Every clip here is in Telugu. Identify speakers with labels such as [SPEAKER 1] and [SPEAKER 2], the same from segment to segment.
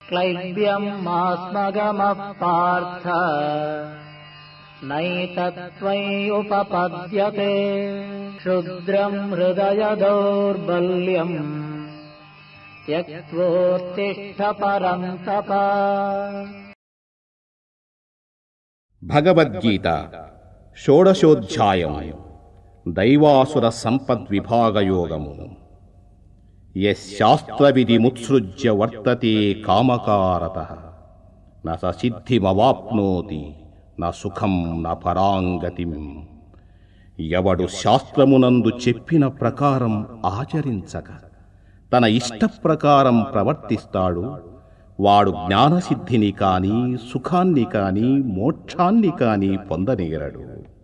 [SPEAKER 1] क्लैब्यम् मास्मगमः पार्थ नैतत्त्वय्युपपद्यते क्षुद्रम् हृदय दौर्बल्यम् त्यक्त्वोत्तिष्ठ परन्तप
[SPEAKER 2] భగవద్గీత షోడశోధ్యాయం దైవాసుర సంపద్విభాగయోగము యశాస్త్రవిధిముత్సృజ్య వర్తతే కామకారత న స సిద్ధిమవాప్నోతి న సుఖం న పరాంగతిం ఎవడు శాస్త్రమునందు చెప్పిన ప్రకారం ఆచరించక తన ఇష్ట ప్రకారం ప్రవర్తిస్తాడు వాడు జ్ఞానసిద్ధిని కాని సుఖాన్ని కాని మోక్షాన్ని కాని పొందనేరడు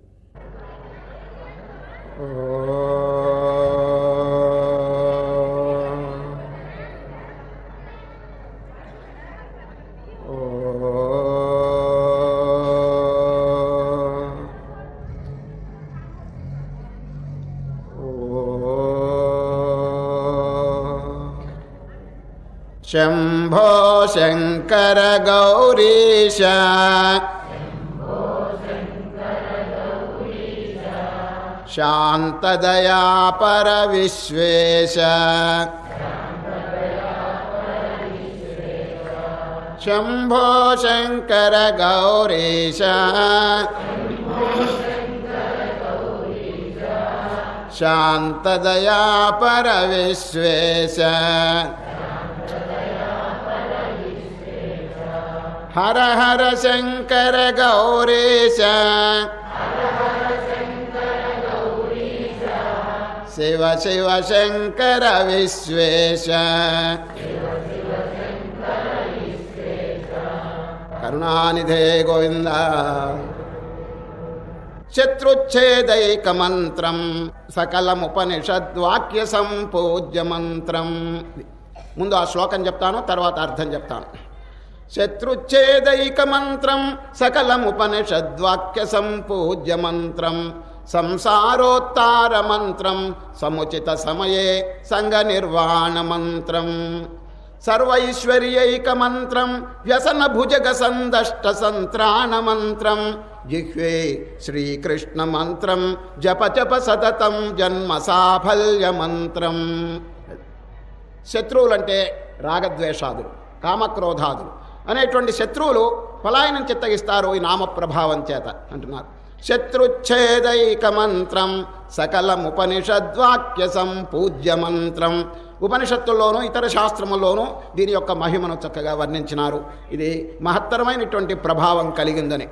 [SPEAKER 3] शम्भो शङ्कर गौरीश शान्तदया परविश्वेश शम्भो शङ्कर गौरीश शान्तदया परविश्वेश हर हर शङ्कर गौरीश शिव शिव शङ्कर विश्वेश करुणानिधे गोविन्द శత్రుచ్ఛేదైకమంత్రం సకలముపనిషద్వాక్య సంపూజ్య మంత్రం ముందు ఆ శ్లోకం చెప్తాను తర్వాత అర్థం చెప్తాను శత్రుచ్ఛేదైక మంత్రం సకలముపనిషద్వాక్య సంపూజ్య మంత్రం సంసారోత్తార మంత్రం సముచిత సమయే సంగ నిర్వాణ మంత్రం సర్వైశ్వర్యైక మంత్రం వ్యసన భుజగ సందష్ట సంత్రాణ మంత్రం జిహ్వే శ్రీకృష్ణ మంత్రం జప జప సతతం జన్మ సాఫల్య మంత్రం శత్రువులంటే రాగద్వేషాదులు కామక్రోధాదులు అనేటువంటి శత్రువులు పలాయనం చిత్తగిస్తారు ఈ నామ ప్రభావం చేత అంటున్నారు శత్రుచ్ఛేదైక మంత్రం సకలముపనిషద్వాక్య సంపూజ్య మంత్రం ఉపనిషత్తుల్లోనూ ఇతర శాస్త్రముల్లోనూ దీని యొక్క మహిమను చక్కగా వర్ణించినారు ఇది మహత్తరమైనటువంటి ప్రభావం కలిగిందని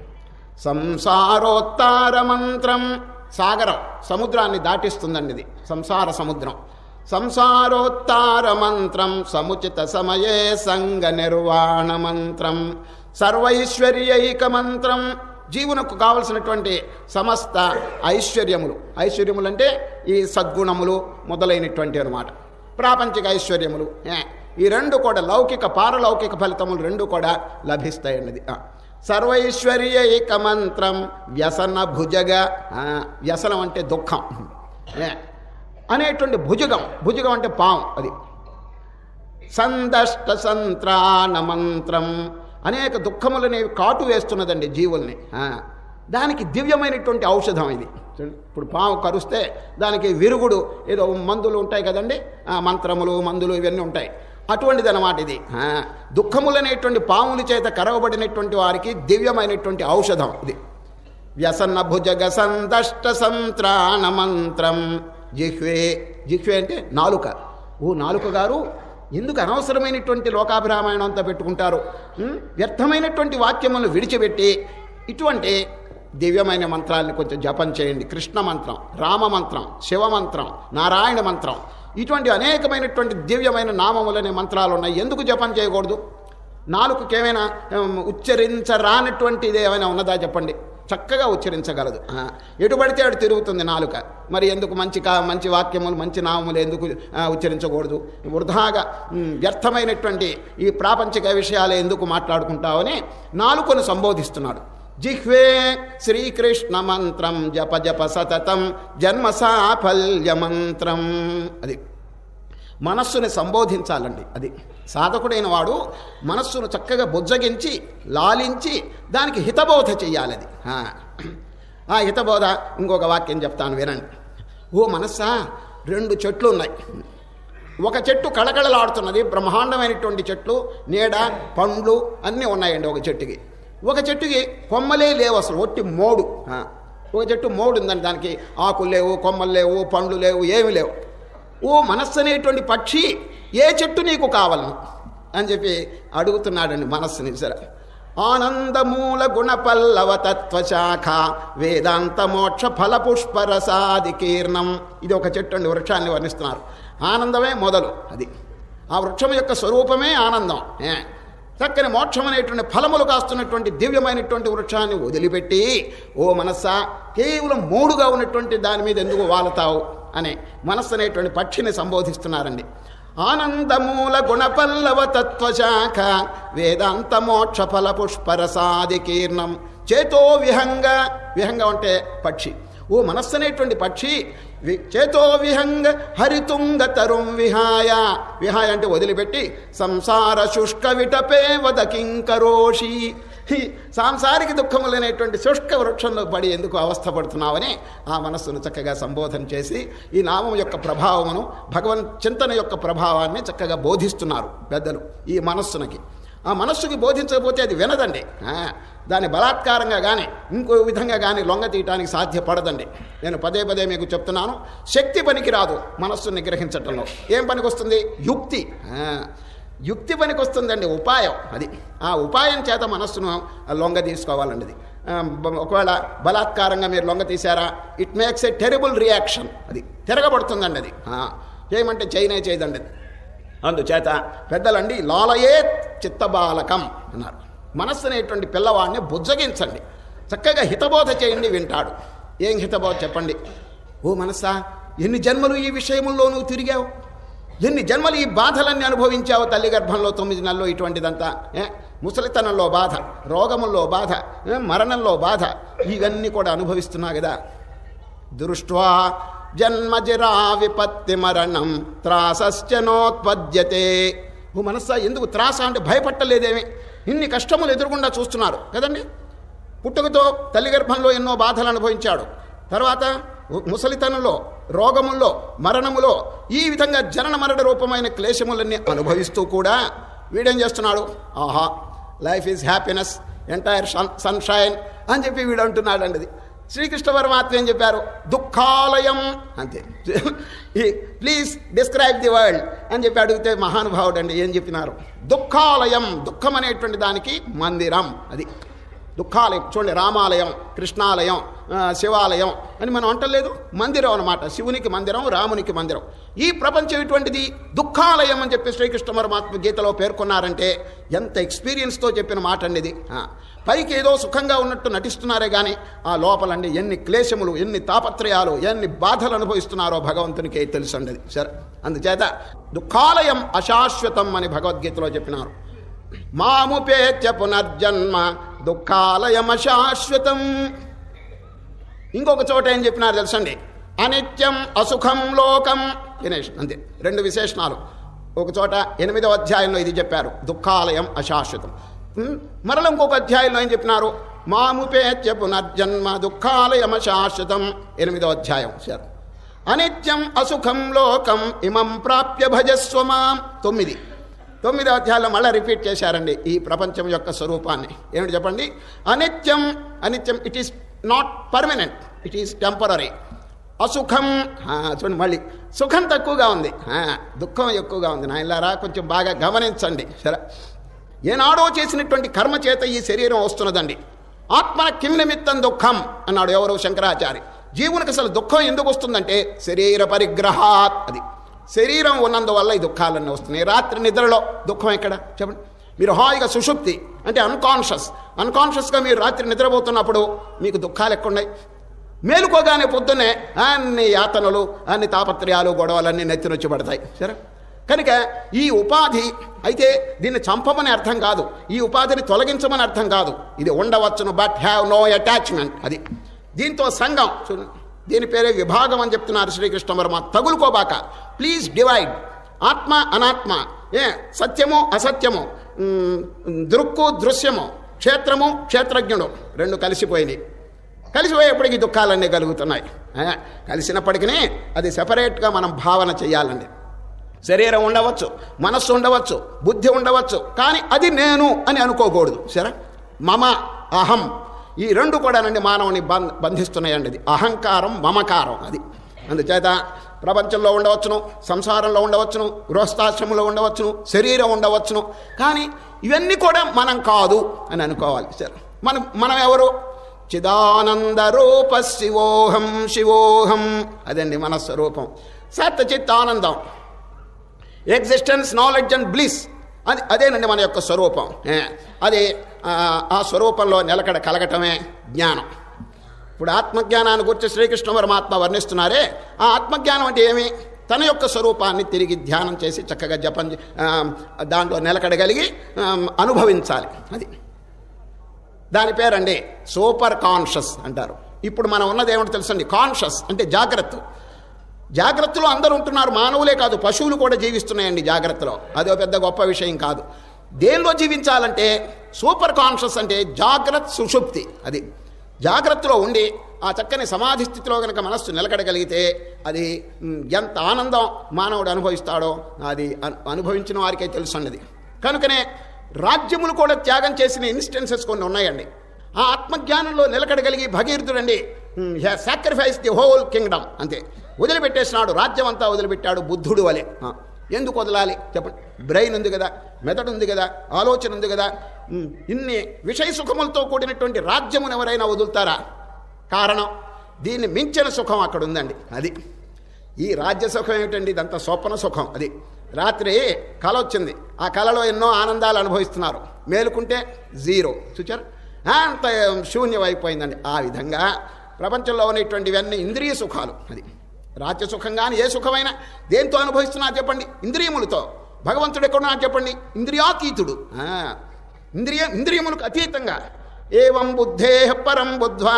[SPEAKER 3] సంసారోత్తార మంత్రం సాగరం సముద్రాన్ని దాటిస్తుందండి ఇది సంసార సముద్రం సంసారోత్తార మంత్రం సముచిత సమయే సంగ నిర్వాణ మంత్రం సర్వైశ్వర్యైక మంత్రం జీవునకు కావలసినటువంటి సమస్త ఐశ్వర్యములు ఐశ్వర్యములు అంటే ఈ సద్గుణములు మొదలైనటువంటి అనమాట ప్రాపంచిక ఐశ్వర్యములు ఏ, ఈ రెండు కూడా లౌకిక పారలౌకిక ఫలితములు రెండు కూడా లభిస్తాయన్నది ఆ. సర్వైశ్వర్యైక మంత్రం వ్యసన భుజగ ఆ, వ్యసనం అంటే దుఃఖం ఏ, అనేటువంటి భుజగం భుజగం అంటే పాము అది సందష్ట సంత్రాణ మంత్రం అనేక దుఃఖములనేవి కాటు వేస్తున్నదండి జీవుల్ని ఆ, దానికి దివ్యమైనటువంటి ఔషధం ఇది చూడండి, ఇప్పుడు పాము కరుస్తే దానికి విరుగుడు ఏదో మందులు ఉంటాయి కదండి ఆ, మంత్రములు మందులు ఇవన్నీ ఉంటాయి అటువంటిది అనమాట ఇది ఆ, దుఃఖములనేటువంటి పాముల చేత కరవబడినటువంటి వారికి దివ్యమైనటువంటి ఔషధం ఇది వ్యసన్న భుజగ సందష్ట సంత్రాణ మంత్రం జిహ్వే జిహ్వే అంటే నాలుక ఓ నాలుక గారు ఎందుకు అనవసరమైనటువంటి లోకాభిరామాయణం అంతా పెట్టుకుంటారు ఉం? వ్యర్థమైనటువంటి వాక్యములను విడిచిపెట్టి ఇటువంటి దివ్యమైన మంత్రాన్ని కొంచెం జపం చేయండి కృష్ణ మంత్రం రామ మంత్రం శివ మంత్రం నారాయణ మంత్రం ఇటువంటి అనేకమైనటువంటి దివ్యమైన నామములనే మంత్రాలు ఉన్నాయి ఎందుకు జపం చేయకూడదు నాలుగుకి ఏమైనా ఉం, ఉచ్చరించరానటువంటిది ఏమైనా ఉన్నదా చెప్పండి చక్కగా ఉచ్చరించగలదు ఆ, ఎటు పడితే అటు తిరుగుతుంది నాలుక మరి ఎందుకు మంచి కా మంచి వాక్యములు మంచి నామములు ఎందుకు ఆ, ఉచ్చరించకూడదు వృధాగా ఉమ్, వ్యర్థమైనటువంటి ఈ ప్రాపంచిక విషయాలు ఎందుకు మాట్లాడుకుంటావని నాలుకను సంబోధిస్తున్నాడు జిహ్వే శ్రీకృష్ణ మంత్రం జప జప సతతం జన్మ సాఫల్య మంత్రం అది మనస్సుని సంబోధించాలండి అది సాధకుడైన వాడు మనస్సును చక్కగా బుజ్జగించి లాలించి దానికి హితబోధ చెయ్యాలి అది ఆ. ఆ హితబోధ ఇంకొక వాక్యం చెప్తాను వినండి ఓ మనస్సా రెండు చెట్లు ఉన్నాయి ఒక చెట్టు కళకళలాడుతున్నది బ్రహ్మాండమైనటువంటి చెట్లు నీడ పండ్లు అన్నీ ఉన్నాయండి ఒక చెట్టుకి ఒక చెట్టుకి కొమ్మలే లేవు అసలు ఒట్టి మోడు ఆ. ఒక చెట్టు మోడు ఉందండి దానికి ఆకులు లేవు కొమ్మలు లేవు పండ్లు లేవు ఏమి లేవు ఓ మనస్సు అనేటువంటి పక్షి ఏ చెట్టు నీకు కావాలను అని చెప్పి అడుగుతున్నాడండి మనస్సుని సరే ఆనందమూల గుణ పల్లవ తత్వశాఖ వేదాంత మోక్ష ఫల పుష్పరసాది కీర్ణం ఇది ఒక చెట్టు అండి వృక్షాన్ని వర్ణిస్తున్నారు ఆనందమే మొదలు అది ఆ వృక్షం యొక్క స్వరూపమే ఆనందం ఏ. చక్కని మోక్షం అనేటువంటి ఫలములు కాస్తున్నటువంటి దివ్యమైనటువంటి వృక్షాన్ని వదిలిపెట్టి ఓ మనస్సా కేవలం మూడుగా ఉన్నటువంటి దాని మీద ఎందుకు వాలతావు అనే మనస్సు అనేటువంటి పక్షిని సంబోధిస్తున్నారండి ఆనందమూల గుణపల్లవ తత్వశాఖ వేదాంత మోక్ష ఫల పుష్పరసాది కీర్ణం చేతో విహంగ విహంగం అంటే పక్షి ఓ మనస్సు అనేటువంటి పక్షి వి- చేతో విహంగ హరితుంగ తరుం విహాయ విహాయ అంటే వదిలిపెట్టి సంసార శుష్క విటపే వద కింకరోషి ఈ సాంసారిక దుఃఖములనేటువంటి శుష్క వృక్షంలో పడి ఎందుకు అవస్థపడుతున్నావని ఆ మనస్సును చక్కగా సంబోధన చేసి ఈ నామం యొక్క ప్రభావమును భగవన్ చింతన యొక్క ప్రభావాన్ని చక్కగా బోధిస్తున్నారు పెద్దలు ఈ మనస్సునకి ఆ మనస్సుకి బోధించకపోతే అది వినదండి ఆ, దాన్ని బలాత్కారంగా కానీ ఇంకో విధంగా కానీ లొంగ తీయటానికి సాధ్యపడదండి నేను పదే పదే మీకు చెప్తున్నాను శక్తి పనికి రాదు మనస్సును నిగ్రహించటంలో ఏం పనికి వస్తుంది యుక్తి ఆ, యుక్తి పనికి వస్తుందండి ఉపాయం అది ఆ ఉపాయం చేత మనస్సును లొంగ తీసుకోవాలండి అది ఆ, బ- ఒకవేళ బలాత్కారంగా మీరు లొంగ తీశారా it makes a terrible reaction అది తిరగబడుతుందండి అది ఆ, చేయమంటే చేయనే చేయదండి అది అందుచేత పెద్దలండి లాలయే చిత్తబాలకం అన్నారు మనస్సు అనేటువంటి పిల్లవాడిని బుజ్జగించండి చక్కగా హితబోధ చేయండి వింటాడు ఏం హితబోధ చెప్పండి ఓ మనస్సా ఎన్ని జన్మలు ఈ విషయముల్లో నువ్వు తిరిగావు ఎన్ని జన్మలు ఈ బాధలన్నీ అనుభవించావు తల్లి గర్భంలో తొమ్మిది నెలలు ఇటువంటిదంతా ఏ? ముసలితనంలో బాధ రోగముల్లో బాధ ఏ? మరణంలో బాధ ఇవన్నీ కూడా అనుభవిస్తున్నా కదా దృష్ట్వా జన్మజిరా విపత్తి మరణం త్రాసశ్చనోత్పద్యతే ఓ మనస్సా ఎందుకు త్రాస అంటే భయపట్టలేదేమి ఇన్ని కష్టములు ఎదురుగుండా చూస్తున్నారు కదండి పుట్టుకతో తల్లి గర్భంలో ఎన్నో బాధలు అనుభవించాడు తర్వాత ముసలితనంలో రోగముల్లో మరణములో ఈ విధంగా జనన మరణ రూపమైన క్లేశములన్నీ అనుభవిస్తూ కూడా వీడేం చేస్తున్నాడు ఆహా life is happiness entire sun sunshine అని చెప్పి వీడు అంటున్నాడు అది శ్రీకృష్ణ పరమాత్మ ఏం చెప్పారు దుఃఖాలయం అంతే ప్లీజ్ డిస్క్రైబ్ ది వరల్డ్ అని చెప్పి అడిగితే మహానుభావుడు అండి ఏం చెప్పినారు దుఃఖాలయం దుఃఖం అనేటువంటి దానికి మందిరం అది దుఃఖాలయం చూడండి రామాలయం కృష్ణాలయం ఆ, శివాలయం అని మనం అంటలేదు మందిరం అనమాట శివునికి మందిరం రామునికి మందిరం ఈ ప్రపంచం ఇటువంటిది దుఃఖాలయం అని చెప్పి శ్రీకృష్ణ పరమాత్మ గీతలో పేర్కొన్నారంటే ఎంత ఎక్స్పీరియన్స్తో చెప్పిన మాట అండి ఇది ఆ, పైకి ఏదో సుఖంగా ఉన్నట్టు నటిస్తున్నారే కానీ ఆ లోపలండి ఎన్ని క్లేశములు ఎన్ని తాపత్రయాలు ఎన్ని బాధలు అనుభవిస్తున్నారో భగవంతునికే తెలుసు అండి అది సరే అందుచేత దుఃఖాలయం అశాశ్వతం అని భగవద్గీతలో చెప్పినారు మాముపేత్య పునర్జన్మ దుఃఖాలయమశాశ్వతం ఇంకొక చోట ఏం చెప్పినారు తెలుసండి అనిత్యం అసుఖం లోకం దినేష్ అంతే రెండు విశేషణాలు ఒక చోట ఎనిమిదవ అధ్యాయంలో ఇది చెప్పారు దుఃఖాలయం అశాశ్వతం ఉమ్, మరల ఇంకొక అధ్యాయంలో ఏం చెప్పినారు మాముపేత్య పునర్జన్మ దుఃఖాలయం అశాశ్వతం ఎనిమిదవ అధ్యాయం సార్ అనిత్యం అసుఖం లోకం ఇమం ప్రాప్య భజస్వ మాం తొమ్మిది తొమ్మిదో అధ్యాయంలో మళ్ళీ రిపీట్ చేశారండి ఈ ప్రపంచం యొక్క స్వరూపాన్ని ఏమిటి చెప్పండి అనిత్యం అనిత్యం it is not permanent it is temporary అసుఖం ఆ, చూడండి మళ్ళీ సుఖం తక్కువగా ఉంది ఆ, దుఃఖం ఎక్కువగా ఉంది నాయనలారా కొంచెం బాగా గమనించండి సరే ఏనాడో చేసినటువంటి కర్మ చేత ఈ శరీరం వస్తున్నదండి ఆత్మన కిం నిమిత్తం దుఃఖం అన్నాడు ఎవరు శంకరాచారి జీవునికి అసలు దుఃఖం ఎందుకు వస్తుందంటే శరీర పరిగ్రహాత్ అది శరీరం ఉన్నందువల్ల ఈ దుఃఖాలన్నీ వస్తున్నాయి రాత్రి నిద్రలో దుఃఖం ఎక్కడ చెప్పండి మీరు హాయిగా సుషుప్తి అంటే అన్కాన్షియస్ అన్కాన్షియస్గా మీరు రాత్రి నిద్రపోతున్నప్పుడు మీకు దుఃఖాలు ఎక్కడున్నాయి మేలుకోగానే పొద్దున్నే అన్ని యాతనలు అన్ని తాపత్రయాలు గొడవలన్నీ నెత్తినొచ్చి పడతాయి సరే కనుక ఈ ఉపాధి అయితే దీన్ని చంపమని అర్థం కాదు ఈ ఉపాధిని తొలగించమని అర్థం కాదు ఇది ఉండవచ్చును బట్ హ్యావ్ నో అటాచ్మెంట్ అది దీంతో సంఘం చూడండి దీని పేరే విభాగం అని చెప్తున్నారు శ్రీకృష్ణ వర్మ తగులుకోబాక ప్లీజ్ డివైడ్ ఆత్మ అనాత్మ ఏ సత్యము అసత్యము ఉమ్, దృక్కు దృశ్యము క్షేత్రము క్షేత్రజ్ఞుడు రెండు కలిసిపోయినాయి కలిసిపోయేప్పటికీ దుఃఖాలన్నీ కలుగుతున్నాయి ఆ, కలిసినప్పటికీ అది సెపరేట్గా మనం భావన చేయాలండి శరీరం ఉండవచ్చు మనస్సు ఉండవచ్చు బుద్ధి ఉండవచ్చు కానీ అది నేను అని అనుకోకూడదు సరే మమ అహం ఈ రెండు కూడానండి మానవుని బం బంధిస్తున్నాయండి అది అహంకారం మమకారం అది అందుచేత ప్రపంచంలో ఉండవచ్చును సంసారంలో ఉండవచ్చును గృహస్థాశ్రమంలో ఉండవచ్చును శరీరం ఉండవచ్చును కానీ ఇవన్నీ కూడా మనం కాదు అని అనుకోవాలి సరే మనం మనం ఎవరు చిదానంద రూప శివోహం శివోహం అదండి మన స్వరూపం సత్ చిత్ ఆనందం ఎగ్జిస్టెన్స్ నాలెడ్జ్ అండ్ బ్లిస్ అది అదేనండి మన యొక్క స్వరూపం ఏ, అది ఆ, ఆ స్వరూపంలో నిలకడ కలగటమే జ్ఞానం ఇప్పుడు ఆత్మజ్ఞానాన్ని గురించి శ్రీకృష్ణ పరమాత్మ వర్ణిస్తున్నారే ఆ ఆత్మజ్ఞానం అంటే ఏమి తన యొక్క స్వరూపాన్ని తిరిగి ధ్యానం చేసి చక్కగా జపం చే- ఆ, దాంట్లో నిలకడగలిగి ఆ, అనుభవించాలి అది దాని పేరండి సూపర్ కాన్షియస్ అంటారు ఇప్పుడు మనం ఉన్నది ఏమిటో తెలుసండి కాన్షియస్ అంటే జాగ్రత్త జాగ్రత్తలో అందరూ ఉంటున్నారు మానవులే కాదు పశువులు కూడా జీవిస్తున్నాయండి జాగ్రత్తలో అదో పెద్ద గొప్ప విషయం కాదు దేనిలో జీవించాలంటే సూపర్ కాన్షియస్ అంటే జాగ్రత్త సుషుప్తి అది జాగ్రత్తలో ఉండి ఆ చక్కని సమాధి స్థితిలో కనుక మనస్సు నిలకడగలిగితే అది మ్, ఎంత ఆనందం మానవుడు అనుభవిస్తాడో అది అను- అనుభవించిన వారికే తెలుసున్నది కనుకనే రాజ్యములు కూడా త్యాగం చేసిన ఇన్స్టెన్సెస్ కొన్ని ఉన్నాయండి ఆ ఆత్మజ్ఞానంలో నిలకడగలిగి భగీరథుడండి హ్యా సాక్రిఫైస్ ది హోల్ కింగ్డమ్ అంతే వదిలిపెట్టేసినాడు రాజ్యం అంతా వదిలిపెట్టాడు బుద్ధుడు వలె ఆ, ఎందుకు వదలాలి చెప్పండి బ్రెయిన్ ఉంది కదా మెదడు ఉంది కదా ఆలోచన ఉంది కదా ఉమ్, ఇన్ని విషయ సుఖములతో కూడినటువంటి రాజ్యమును ఎవరైనా వదులుతారా కారణం దీన్ని మించిన సుఖం అక్కడ ఉందండి అది ఈ రాజ్య సుఖం ఏమిటండి ఇదంతా స్వప్న సుఖం అది రాత్రి కళ వచ్చింది ఆ కళలో ఎన్నో ఆనందాలు అనుభవిస్తున్నారు మేలుకుంటే జీరో చూచారు అంత శూన్యం అయిపోయిందండి ఆ విధంగా ప్రపంచంలో ఉన్నటువంటివన్నీ ఇంద్రియ సుఖాలు అది రాజ్య సుఖం కానీ ఏ సుఖమైనా దేంతో అనుభవిస్తున్నా చెప్పండి ఇంద్రియములతో భగవంతుడు ఎక్కడున్నా చెప్పండి ఇంద్రియాతీతుడు ఆ, ఇంద్రియ ఇంద్రియములకు అతీతంగా ఏం బుద్ధే పరం బుద్ధ్వా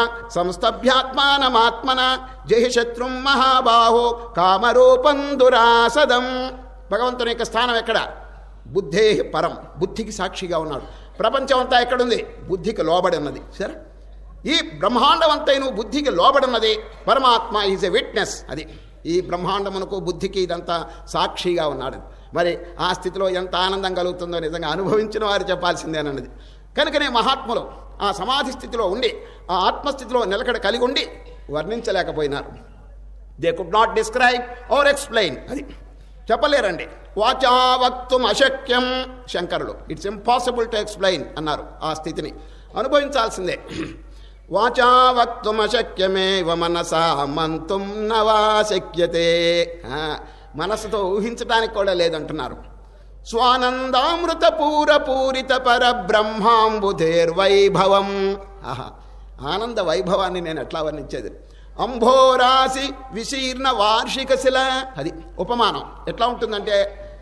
[SPEAKER 3] సంస్థభ్యాత్మానమాత్మన జహి శత్రుం మహాబాహో కామరూపం దురాసదం భగవంతుని యొక్క స్థానం ఎక్కడ బుద్ధే పరం బుద్ధికి సాక్షిగా ఉన్నాడు ప్రపంచం అంతా ఎక్కడుంది బుద్ధికి లోబడి ఉన్నది సరే ఈ బ్రహ్మాండం అంతైను బుద్ధికి లోబడినది పరమాత్మ ఈజ్ ఎ విట్నెస్ అది ఈ బ్రహ్మాండమునకు బుద్ధికి ఇదంతా సాక్షిగా ఉన్నాడు మరి ఆ స్థితిలో ఎంత ఆనందం కలుగుతుందో నిజంగా అనుభవించిన వారు చెప్పాల్సిందేనన్నది కనుకనే మహాత్ములు ఆ సమాధి స్థితిలో ఉండి ఆ ఆత్మస్థితిలో నిలకడ కలిగి ఉండి వర్ణించలేకపోయినారు they could not describe or explain అది చెప్పలేరండి వాచా వక్తుం అశక్యం శంకరుడు ఇట్స్ ఇంపాసిబుల్ టు ఎక్స్ప్లెయిన్ అన్నారు ఆ స్థితిని అనుభవించాల్సిందే వాచా వక్తుం అశక్యమేవ మనసా మంతుం నవా శక్యతే ఆ, మనసుతో ఊహించడానికి కూడా లేదంటున్నారు స్వానందామృత పూర పూరిత పర బ్రహ్మాంబుధేర్వైభవం ఆహా ఆనంద వైభవాన్ని నేను ఎట్లా వర్ణించేది అంభోరాశి విశీర్ణ వార్షిక శిల అది ఉపమానం ఎట్లా ఉంటుందంటే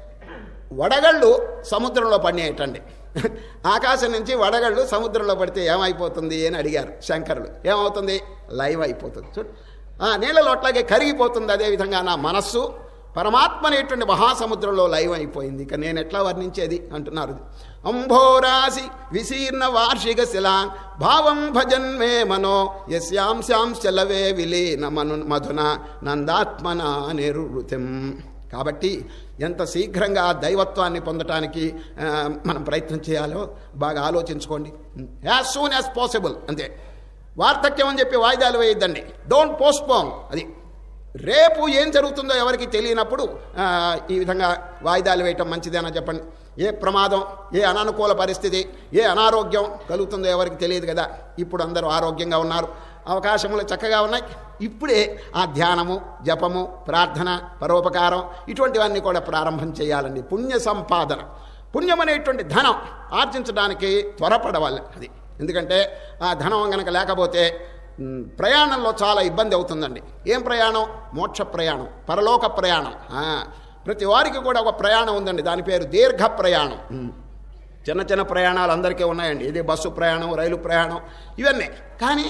[SPEAKER 3] వడగళ్ళు సముద్రంలో పడినాయటండి ఆకాశం నుంచి వడగళ్ళు సముద్రంలో పడితే ఏమైపోతుంది అని అడిగారు శంకరులు ఏమవుతుంది లైవ్ అయిపోతుంది చూడు ఆ నీళ్ళలో అట్లాగే కరిగిపోతుంది అదేవిధంగా నా మనస్సు పరమాత్మ అనేటువంటి మహాసముద్రంలో లైవ్ అయిపోయింది ఇక నేను ఎట్లా వర్ణించేది అంటున్నారు అంభోరాశి విశీర్ణ వార్షిక శిలా భావం భజన్మే మనో యస్యాం శ్యాంశలవే విలీన మను మధున నందాత్మన నిరువృతిం కాబట్టి ఎంత శీఘ్రంగా ఆ దైవత్వాన్ని పొందటానికి ఆ, మనం ప్రయత్నం చేయాలో బాగా ఆలోచించుకోండి యాజ్ సూన్ యాజ్ పాసిబుల్ అంతే వార్ధక్యం అని చెప్పి వాయిదాలు వేయద్దండి డోంట్ పోస్ట్పోన్ అది రేపు ఏం జరుగుతుందో ఎవరికి తెలియనప్పుడు ఆ, ఈ విధంగా వాయిదాలు వేయటం మంచిదేనా చెప్పండి ఏ ప్రమాదం ఏ అనానుకూల పరిస్థితి ఏ అనారోగ్యం కలుగుతుందో ఎవరికి తెలియదు కదా ఇప్పుడు అందరూ ఆరోగ్యంగా ఉన్నారు అవకాశములు చక్కగా ఉన్నాయి ఇప్పుడే ఆ ధ్యానము జపము ప్రార్థన పరోపకారం ఇటువంటివన్నీ కూడా ప్రారంభం చేయాలండి పుణ్య సంపాదన పుణ్యం అనేటువంటి ధనం ఆర్జించడానికి త్వరపడవాలి అది ఎందుకంటే ఆ ధనం గనక లేకపోతే మ్, ప్రయాణంలో చాలా ఇబ్బంది అవుతుందండి ఏం ప్రయాణం మోక్ష ప్రయాణం పరలోక ప్రయాణం ఆ, ప్రతి వారికి కూడా ఒక ప్రయాణం ఉందండి దాని పేరు దీర్ఘ ప్రయాణం మ్. చిన్న చిన్న ప్రయాణాలు అందరికీ ఉన్నాయండి ఇది బస్సు ప్రయాణం రైలు ప్రయాణం ఇవన్నీ కానీ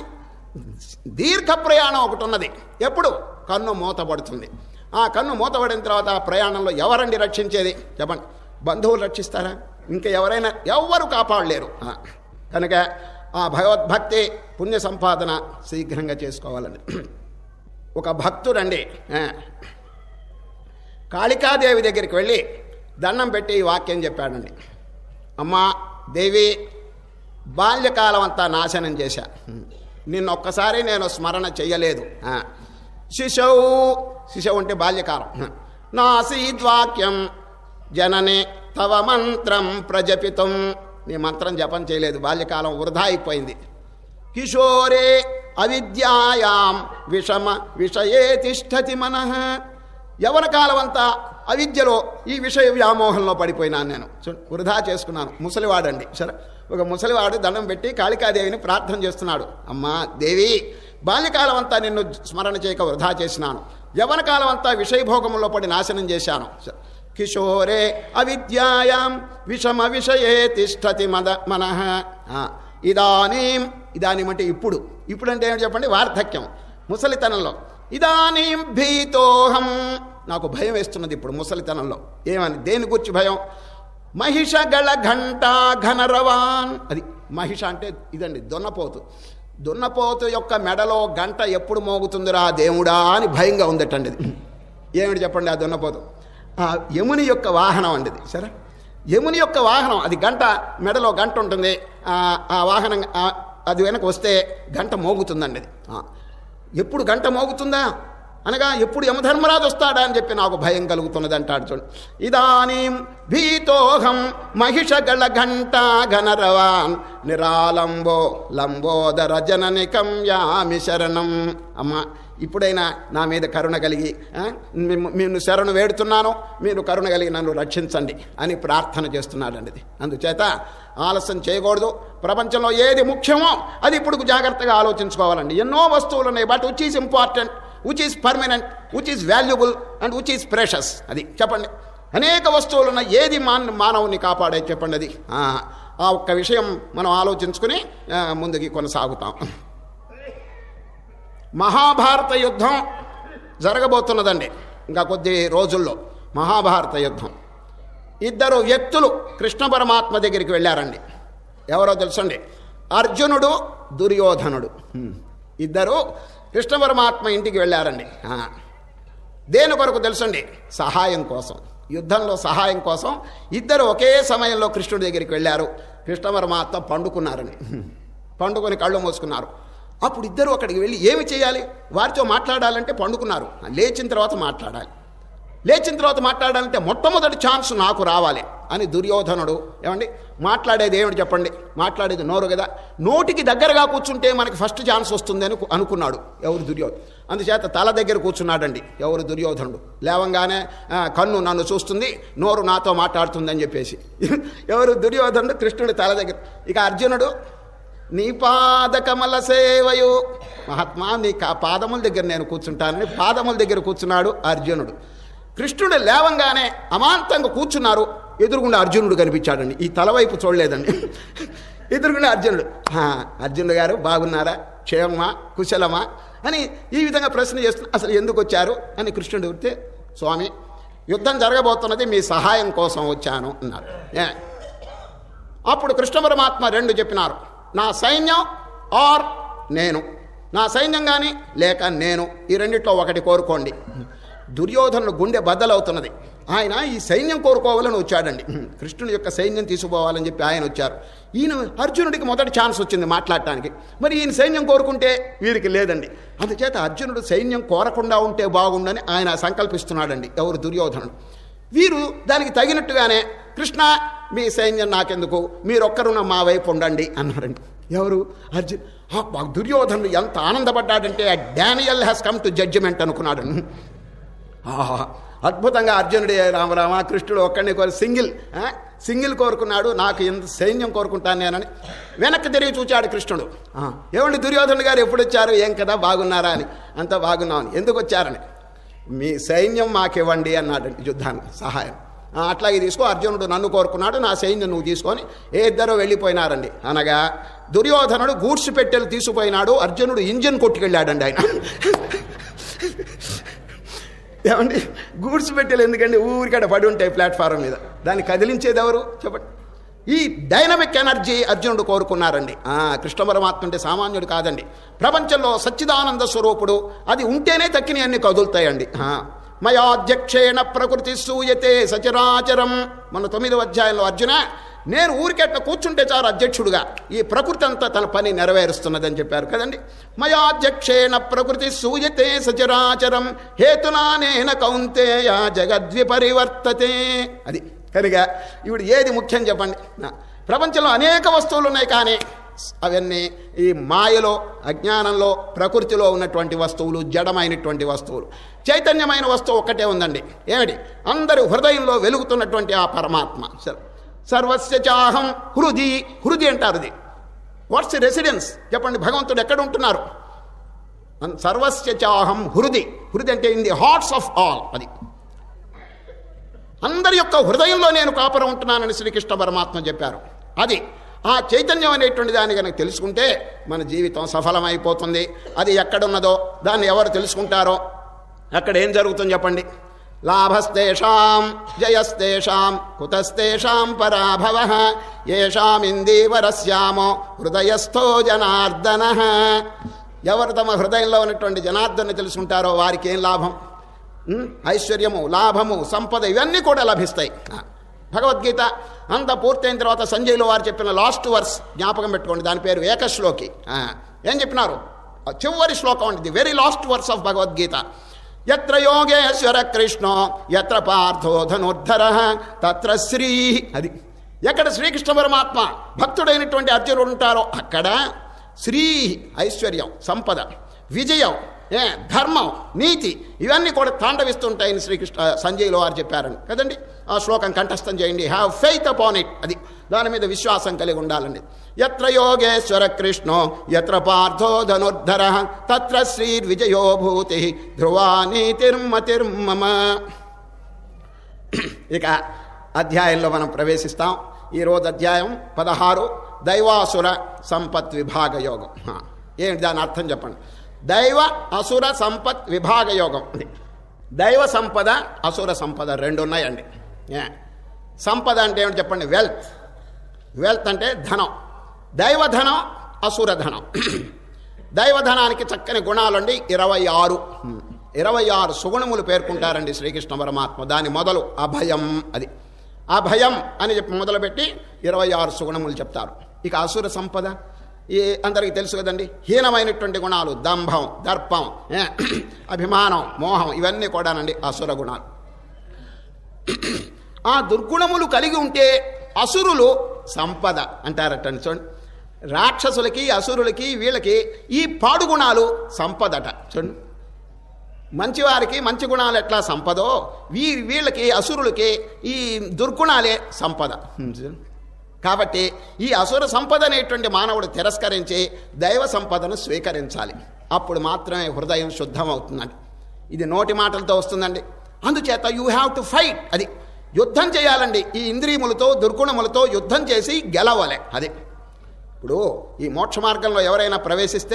[SPEAKER 3] దీర్ఘ ప్రయాణం ఒకటి ఉన్నది ఎప్పుడు కన్ను మూతపడుతుంది ఆ కన్ను మూతపడిన తర్వాత ఆ ప్రయాణంలో ఎవరండి రక్షించేది చెప్పండి బంధువులు రక్షిస్తారా ఇంకా ఎవరైనా ఎవ్వరు కాపాడలేరు ఆ, కనుక ఆ భగవద్భక్తి పుణ్య సంపాదన శీఘ్రంగా చేసుకోవాలండి ఒక భక్తుడండి ఆ, కాళికాదేవి దగ్గరికి వెళ్ళి దండం పెట్టి ఈ వాక్యం చెప్పాడండి అమ్మా దేవి బాల్యకాలం అంతా నాశనం చేశా నిన్న ఒక్కసారి నేను స్మరణ చెయ్యలేదు ఆ. శిశవు శిశవు అంటే బాల్యకాలం నాసీద్వాక్యం జననే తవ మంత్రం ప్రజపితం నీ మంత్రం జపం చేయలేదు బాల్యకాలం వృధా అయిపోయింది కిశోరే అవిద్యాయాం విషమ విషయే తిష్టతి మనః యవన కాలం అంతా అవిద్యలో ఈ విషయ వ్యామోహంలో పడిపోయినాను నేను చూ వృధా చేసుకున్నాను ముసలివాడండి సరే ఒక ముసలివాడు దండం పెట్టి కాళికాదేవిని ప్రార్థన చేస్తున్నాడు అమ్మా దేవి బాల్యకాలం అంతా నిన్ను స్మరణ చేయక వృధా చేసినాను యవన కాలం అంతా విషయభోగంలో పడి నాశనం చేశాను సరే. కిశోరే అవిద్యాయాం విషమ విషయే తిష్టతి మద మనః ఆ, ఇదానీం ఇదానీం అంటే ఇప్పుడు ఇప్పుడు అంటే ఏమిటి చెప్పండి వార్ధక్యం ముసలితనంలో ఇదానీం భీతోహం నాకు భయం వేస్తున్నది ఇప్పుడు ముసలితనంలో ఏమని దేని గురించి భయం మహిష గళ ఘంట ఘనరవాన్ అది మహిష అంటే ఇదండి దున్నపోతు దున్నపోతు యొక్క మెడలో గంట ఎప్పుడు మోగుతుందిరా దేవుడా అని భయంగా ఉందటండి ఇది ఏమిటి చెప్పండి ఆ దున్నపోతు ఆ యముని యొక్క వాహనం అండి ఇది సరే యముని యొక్క వాహనం అది గంట మెడలో గంట ఉంటుంది ఆ ఆ వాహనం ఆ, అది వెనక వస్తే గంట మోగుతుందండి అది ఆ. ఎప్పుడు గంట మోగుతుందా అనగా ఎప్పుడు యమధర్మరాజు వస్తాడా అని చెప్పి నాకు భయం కలుగుతున్నది అంటాడు చూడు ఇదానీం భీతోహం మహిషగళ ఘంట ఘనరవాన్ నిరాలంబో లంబోదర జననికం యామి శరణం అమ్మ ఇప్పుడైనా నా మీద కరుణ కలిగి ఆ, మిమ్మ- నిన్ను శరణు వేడుతున్నాను మీరు కరుణ కలిగి నన్ను రక్షించండి అని ప్రార్థన చేస్తున్నాడండి ఇది అందుచేత ఆలస్యం చేయకూడదు ప్రపంచంలో ఏది ముఖ్యమో అది ఇప్పుడు జాగ్రత్తగా ఆలోచించుకోవాలండి ఎన్నో వస్తువులు ఉన్నాయి but which is important which is permanent which is valuable and which is precious అది చెప్పండి అనేక వస్తువులు ఉన్నాయి ఏది మాన్ మానవుని కాపాడే చెప్పండి అది ఆ, ఆ ఒక్క విషయం మనం ఆలోచించుకుని ఆ, ముందుకి కొనసాగుతాం మహాభారత యుద్ధం జరగబోతున్నదండి ఇంకా కొద్ది రోజుల్లో మహాభారత యుద్ధం ఇద్దరు వ్యక్తులు కృష్ణ పరమాత్మ దగ్గరికి వెళ్ళారండి ఎవరో తెలుసండి అర్జునుడు దుర్యోధనుడు హ్మ్. ఇద్దరు కృష్ణ పరమాత్మ ఇంటికి వెళ్ళారండి ఆ. దేని కొరకు తెలుసండి సహాయం కోసం యుద్ధంలో సహాయం కోసం ఇద్దరు ఒకే సమయంలో కృష్ణుడి దగ్గరికి వెళ్ళారు కృష్ణ పరమాత్మ పండుకున్నారండి పండుకొని కళ్ళు మూసుకున్నారు అప్పుడు ఇద్దరు అక్కడికి వెళ్ళి ఏమి చేయాలి వారితో మాట్లాడాలంటే పండుకున్నారు లేచిన తర్వాత మాట్లాడాలి లేచిన తర్వాత మాట్లాడాలంటే మొట్టమొదటి ఛాన్స్ నాకు రావాలి అని దుర్యోధనుడు ఏమండి మాట్లాడేది ఏమిటి చెప్పండి మాట్లాడేది నోరు కదా నోటికి దగ్గరగా కూర్చుంటే మనకి ఫస్ట్ ఛాన్స్ వస్తుంది అని అనుకున్నాడు ఎవరు దుర్యోధను అందుచేత తల దగ్గర కూర్చున్నాడండి ఎవరు దుర్యోధనుడు లేవంగానే ఆ, కన్ను నన్ను చూస్తుంది నోరు నాతో మాట్లాడుతుందని చెప్పేసి ఎవరు దుర్యోధనుడు కృష్ణుడి తల దగ్గర ఇక అర్జునుడు నీ పాద కమల సేవయు మహాత్మా నీ కా- పాదముల దగ్గర నేను కూర్చుంటానని పాదముల దగ్గర కూర్చున్నాడు అర్జునుడు కృష్ణుడు లేవంగానే అమాంతంగా కూర్చున్నారు ఎదురుగుండా అర్జునుడు కనిపించాడండి ఈ తలవైపు చూడలేదండి ఎదురుగుండా అర్జునుడు "ఆ, అర్జునుడు గారు బాగున్నారా క్షేమమా కుశలమా అని ఈ విధంగా ప్రశ్న చేస్తున్నా అసలు ఎందుకు వచ్చారు అని కృష్ణుడు అడిగితే స్వామి యుద్ధం జరగబోతున్నది మీ సహాయం కోసం వచ్చాను అన్నారు ఏ, అప్పుడు కృష్ణ పరమాత్మ రెండు చెప్పినారు నా సైన్యం ఆర్ నేను నా సైన్యం కానీ లేక నేను ఈ రెండిట్లో ఒకటి కోరుకోండి దుర్యోధనుడు గుండె బద్దలవుతున్నది ఆయన ఈ సైన్యం కోరుకోవాలని వచ్చాడండి కృష్ణుని యొక్క సైన్యం తీసుకుపోవాలని చెప్పి ఆయన వచ్చారు ఈయన అర్జునుడికి మొదటి ఛాన్స్ వచ్చింది మాట్లాడటానికి మరి ఈయన సైన్యం కోరుకుంటే వీరికి లేదండి అందుచేత అర్జునుడు సైన్యం కోరకుండా ఉంటే బాగుండని ఆయన సంకల్పిస్తున్నాడండి ఎవరు దుర్యోధనుడు వీరు దానికి తగినట్టుగానే కృష్ణ మీ సైన్యం నాకెందుకు మీరొక్కరున్న మా వైపు ఉండండి అన్నారండి ఎవరు అర్జున్ అబ్బా, దుర్యోధనుడు ఎంత ఆనందపడ్డాడంటే Daniel has come to judgement అనుకున్నాడు ఆహా అద్భుతంగా అర్జునుడే రామరామ కృష్ణుడు ఒక్కడిని కోరి సింగిల్ ఆ, సింగిల్ కోరుకున్నాడు నాకు ఎంత సైన్యం కోరుకుంటాను నేనని వెనక్కి తిరిగి చూచాడు కృష్ణుడు ఆ, ఏమండి దుర్యోధనుడు గారు ఎప్పుడు వచ్చారు ఏం కదా బాగున్నారా అని అంతా బాగున్నామని ఎందుకు వచ్చారని మీ సైన్యం మాకివ్వండి అన్నాడు యుద్ధానికి సహాయం ఆ, అట్లాగే తీసుకో అర్జునుడు నన్ను కోరుకున్నాడు నా సైన్యం నువ్వు తీసుకొని ఏ ఇద్దరు వెళ్ళిపోయినారండి అనగా దుర్యోధనుడు గూడ్స్ పెట్టెలు తీసుకుపోయినాడు అర్జునుడు ఇంజిన్ కొట్టుకెళ్ళాడండి ఆయన ఏమండి గూడ్స్ పెట్టెలు ఎందుకండి ఊరికడ పడి ఉంటాయి ప్లాట్ఫారం మీద దాన్ని కదిలించేది ఎవరు చెప్పండి ఈ డైనమిక్ ఎనర్జీ అర్జునుడు కోరుకున్నారండి ఆ, కృష్ణ పరమాత్మ అంటే సామాన్యుడు కాదండి ప్రపంచంలో సచ్చిదానంద స్వరూపుడు అది ఉంటేనే తక్కిన అన్ని కదులుతాయండి ఆ, మయాధ్యక్షేణ ప్రకృతి సూయతే సచరాచరం మన తొమ్మిదవ అధ్యాయంలో అర్జున నేను ఊరికెట్ట కూర్చుంటే చాలు అధ్యక్షుడుగా ఈ ప్రకృతి అంతా తన పని నెరవేరుస్తున్నదని చెప్పారు కదండి మయాధ్యక్షేణ ప్రకృతి సూయతే సచరాచరం హేతునానేన కౌంతేయ జగద్విపరివర్తతే అది కనుక ఇప్పుడు ఏది ముఖ్యం చెప్పండి నా, ప్రపంచంలో అనేక వస్తువులు ఉన్నాయి కానీ అవన్నీ ఈ మాయలో అజ్ఞానంలో ప్రకృతిలో ఉన్నటువంటి వస్తువులు జడమైనటువంటి వస్తువులు చైతన్యమైన వస్తువు ఒక్కటే ఉందండి ఏమిటి అందరి హృదయంలో వెలుగుతున్నటువంటి ఆ పరమాత్మ సర్- సర్వస్య చాహం హృది హృది అంటారు ఇది వాట్స్ రెసిడెన్స్ చెప్పండి భగవంతుడు ఎక్కడ ఉంటున్నారు అన్- సర్వస్య చాహం హృది హృది అంటే in the hearts of all అది అందరి యొక్క హృదయంలో నేను కాపురం ఉంటున్నానని శ్రీకృష్ణ పరమాత్మ చెప్పారు అది ఆ చైతన్యం అనేటువంటి దాన్ని కనుక తెలుసుకుంటే మన జీవితం సఫలమైపోతుంది అది ఎక్కడున్నదో దాన్ని ఎవరు తెలుసుకుంటారో అక్కడ ఏం జరుగుతుంది చెప్పండి లాభస్తేషాం జయస్తేషాం కుతస్తేషాం పరాభవ ఏషామిందీవరస్యామో హృదయస్థో జనార్దన ఎవరు తమ హృదయంలో ఉన్నటువంటి జనార్దన్ని తెలుసుకుంటారో వారికి ఏం లాభం ఉం? ఐశ్వర్యము లాభము సంపద ఇవన్నీ కూడా లభిస్తాయి ఆ, భగవద్గీత అంత పూర్తయిన తర్వాత సంజయ్లో వారు చెప్పిన లాస్ట్ వర్స్ జ్ఞాపకం పెట్టుకోండి దాని పేరు ఏకశ్లోకి ఆ, ఏం చెప్పినారు ఆ చివరి శ్లోకం అండి the very last verse of Bhagavad Gita ఎత్ర యోగేశ్వర కృష్ణో ఎత్ర పార్థో ధనుర్ధర తత్ర శ్రీ అది ఎక్కడ శ్రీకృష్ణ పరమాత్మ భక్తుడైనటువంటి అర్జునుడు ఉంటారో అక్కడ శ్రీ ఐశ్వర్యం సంపద విజయం ఏ ధర్మం నీతి ఇవన్నీ కూడా తాండవిస్తుంటాయని శ్రీకృష్ణ సంజయ్లో వారు చెప్పారని కదండి ఆ శ్లోకం కంఠస్థం చేయండి హ్యావ్ ఫెయిత్ అపాన్ ఇట్ అది దాని మీద విశ్వాసం కలిగి ఉండాలండి ఎత్ర యోగేశ్వర కృష్ణో ఎత్ర పార్థో ధనుర్ధర తత్ర శ్రీ విజయో భూతి ధ్రువా నీతిర్మతిర్మమ ఇక అధ్యాయంలో మనం ప్రవేశిస్తాం ఈరోజు అధ్యాయం పదహారు దైవాసుర సంపత్ విభాగ యోగం హా, ఏంటి దాని అర్థం చెప్పండి దైవ అసుర సంపత్ విభాగ యోగం ఇది దైవ సంపద అసుర సంపద రెండు ఉన్నాయండి ఏ, సంపద అంటే ఏమిటి చెప్పండి వెల్త్ వెల్త్ అంటే ధనం దైవధనం అసుర ధనం దైవధనానికి చక్కని గుణాలండి ఇరవై ఆరు ఇరవై ఆరు సుగుణములు పేర్కొంటారండి శ్రీకృష్ణ పరమాత్మ దాని మొదలు అభయం అది అభయం అని చెప్పి మొదలుపెట్టి ఇరవై ఆరు సుగుణములు చెప్తారు ఇక అసుర సంపద ఈ అందరికీ తెలుసు కదండి హీనమైనటువంటి గుణాలు దంభం దర్పం ఏ, అభిమానం మోహం ఇవన్నీ కూడానండి అసుర గుణాలు ఆ దుర్గుణములు కలిగి ఉంటే అసురులు సంపద అంటారటండి చూడండి రాక్షసులకి అసురులకి వీళ్ళకి ఈ పాడు గుణాలు సంపదట చూడండి మంచివారికి మంచి గుణాలు ఎట్లా సంపదో వీ వీళ్ళకి అసురులకి ఈ దుర్గుణాలే సంపద కాబట్టి ఈ అసుర సంపద అనేటువంటి మానవుడు తిరస్కరించి దైవ సంపదను స్వీకరించాలి అప్పుడు మాత్రమే హృదయం శుద్ధం అవుతుందండి ఇది నోటి మాటలతో వస్తుందండి అందుచేత యూ హ్యావ్ టు ఫైట్ అది యుద్ధం చేయాలండి ఈ ఇంద్రియములతో దుర్గుణములతో యుద్ధం చేసి గెలవాలి అది ఇప్పుడు ఈ మోక్ష మార్గంలో ఎవరైనా ప్రవేశిస్తే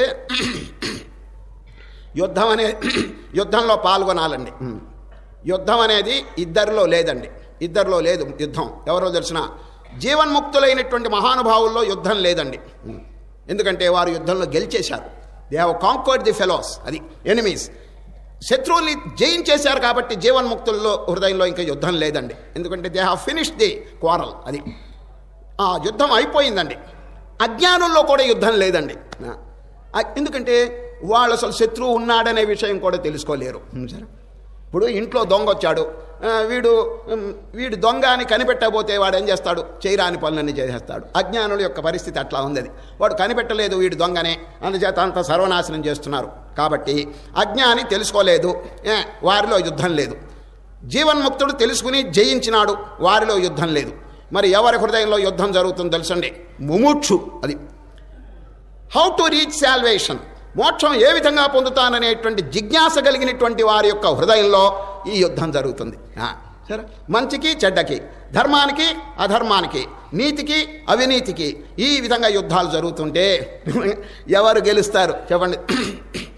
[SPEAKER 3] యుద్ధం అనే యుద్ధంలో పాల్గొనాలండి యుద్ధం అనేది ఇద్దరిలో లేదండి ఇద్దరిలో లేదు యుద్ధం ఎవరో తెలిసిన జీవన్ముక్తులైనటువంటి మహానుభావుల్లో యుద్ధం లేదండి ఎందుకంటే వారు యుద్ధంలో గెలిచేశారు they have conquered the fellows అది ఎనిమీస్ శత్రువుల్ని జయించేశారు కాబట్టి జీవన్ముక్తుల్లో హృదయంలో ఇంకా యుద్ధం లేదండి ఎందుకంటే they have finish the quarrel అది ఆ యుద్ధం అయిపోయిందండి అజ్ఞానంలో కూడా యుద్ధం లేదండి ఆ, ఎందుకంటే వాళ్ళు అసలు శత్రువు ఉన్నాడనే విషయం కూడా తెలుసుకోలేరు ఉం, సరే ఇప్పుడు ఇంట్లో దొంగ వచ్చాడు ఆ, వీడు ఉం, వీడు దొంగ అని కనిపెట్టబోతే వాడు ఏం చేస్తాడు చేయరాని పనులన్నీ చేసేస్తాడు అజ్ఞానుల యొక్క పరిస్థితి అట్లా ఉంది అది వాడు కనిపెట్టలేదు వీడు దొంగనే అందుచేత అంత సర్వనాశనం చేస్తున్నారు కాబట్టి అజ్ఞాని తెలుసుకోలేదు ఏ, వారిలో యుద్ధం లేదు జీవన్ముక్తుడు తెలుసుకుని జయించినాడు వారిలో యుద్ధం లేదు మరి ఎవరి హృదయంలో యుద్ధం జరుగుతుందో తెలుసండి ముముక్షు అది హౌ టు రీచ్ శాల్వేషన్ మోక్షం ఏ విధంగా పొందుతాననేటువంటి జిజ్ఞాస కలిగినటువంటి వారి యొక్క హృదయంలో ఈ యుద్ధం జరుగుతుంది ఆ, సరే మంచికి చెడ్డకి ధర్మానికి అధర్మానికి నీతికి అవినీతికి ఈ విధంగా యుద్ధాలు జరుగుతుంటే ఎవరు గెలుస్తారు చెప్పండి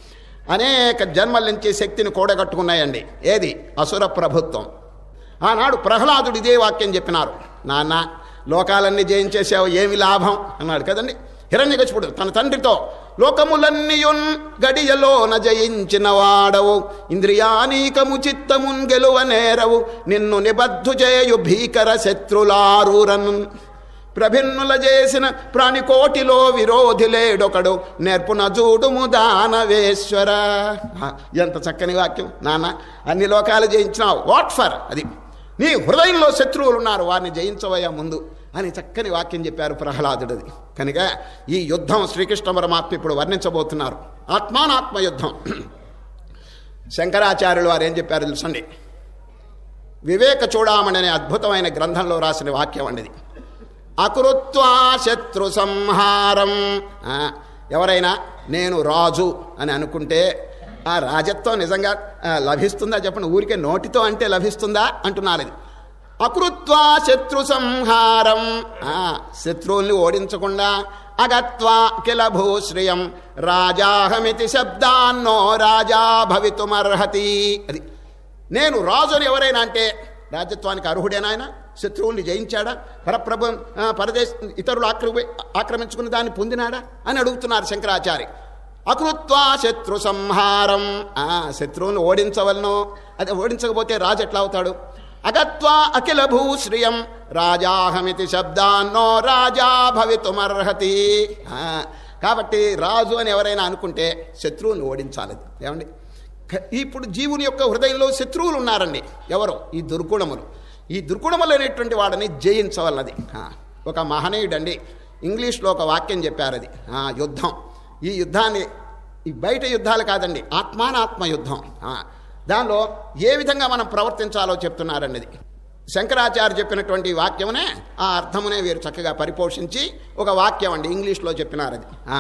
[SPEAKER 3] అనేక జన్మల నుంచి శక్తిని కూడగట్టుకున్నాయండి ఏది అసుర ప్రభుత్వం ఆనాడు ప్రహ్లాదుడు ఇదే వాక్యం చెప్పినారు నాన్న లోకాలన్నీ జయించేసావు ఏమి లాభం అన్నాడు కదండి హిరణ్యకశిపుడు తన తండ్రితో లోకములన్నీయున్ గడియలోన జయించిన వాడవు ఇంద్రియానీకము చిత్తమున్ గెలువ నేరవు నిన్ను నిబద్ధు చేయు భీకర శత్రులారూరన్ ప్రభిన్నుల చేసిన ప్రాణికోటిలో విరోధి లేడొకడు నేర్పున చూడుము దానవేశ్వర ఆ, ఎంత చక్కని వాక్యం నాన్న అన్ని లోకాలు జయించినావు వాట్ ఫర్ అది నీ హృదయంలో శత్రువులు ఉన్నారు వారిని జయించవయ్యా ముందు అని చక్కని వాక్యం చెప్పారు ప్రహ్లాదుడిది కనుక ఈ యుద్ధం శ్రీకృష్ణ పరమాత్మ ఇప్పుడు వర్ణించబోతున్నారు ఆత్మానాత్మ యుద్ధం శంకరాచార్యులు వారు ఏం చెప్పారు తెలుసండి వివేక చూడామణి అనే అద్భుతమైన గ్రంథంలో రాసిన వాక్యం అండి ఇది అకృత్వా శత్రు సంహారం ఆ, ఎవరైనా నేను రాజు అని అనుకుంటే ఆ రాజత్వం నిజంగా ఆ, లభిస్తుందా చెప్పండి ఊరికే నోటితో అంటే లభిస్తుందా అంటున్నారు ఇది అకృత్వా శత్రు సంహారం ఆ, శత్రువుల్ని ఓడించకుండా అగత్వా కిల భూశ్రియం రాజాహమితి శబ్దాన్నో రాజా భవితుమర్హతి అది నేను రాజు అని ఎవరైనా అంటే రాజ్యత్వానికి అర్హుడేనా ఆయన శత్రువుల్ని జయించాడా పరప్రభు ఆ, పరదేశ ఇతరులు ఆక్రమి ఆక్రమించుకుని దాన్ని పొందినాడా అని అడుగుతున్నారు శంకరాచార్య అకృత్వా శత్రు సంహారం ఆ, శత్రువుని ఓడించవలను అది ఓడించకపోతే రాజు ఎట్లా అవుతాడు అగత్వా అఖిల భూశ్రియం రాజాహమితి శబ్దాన్నో రాజా భవితుమర్హతి ఆ, కాబట్టి రాజు అని ఎవరైనా అనుకుంటే శత్రువుని ఓడించాలి ఏమండి క- ఇప్పుడు జీవుని యొక్క హృదయంలో శత్రువులు ఉన్నారండి ఎవరు ఈ దుర్గుణములు ఈ దుర్గుణములు అనేటువంటి వాడిని జయించవలది ఆ, ఒక మహనీయుడండి ఇంగ్లీష్లో ఒక వాక్యం చెప్పారు అది ఆ, యుద్ధం ఈ యుద్ధాన్ని ఈ బయట యుద్ధాలు కాదండి ఆత్మానాత్మ యుద్ధం ఆ, దానిలో ఏ విధంగా మనం ప్రవర్తించాలో చెప్తున్నారండి ఇది శంకరాచార్య చెప్పినటువంటి వాక్యమునే ఆ అర్థమునే వీరు చక్కగా పరిపోషించి ఒక వాక్యం అండి ఇంగ్లీష్లో చెప్పినారు అది ఆ,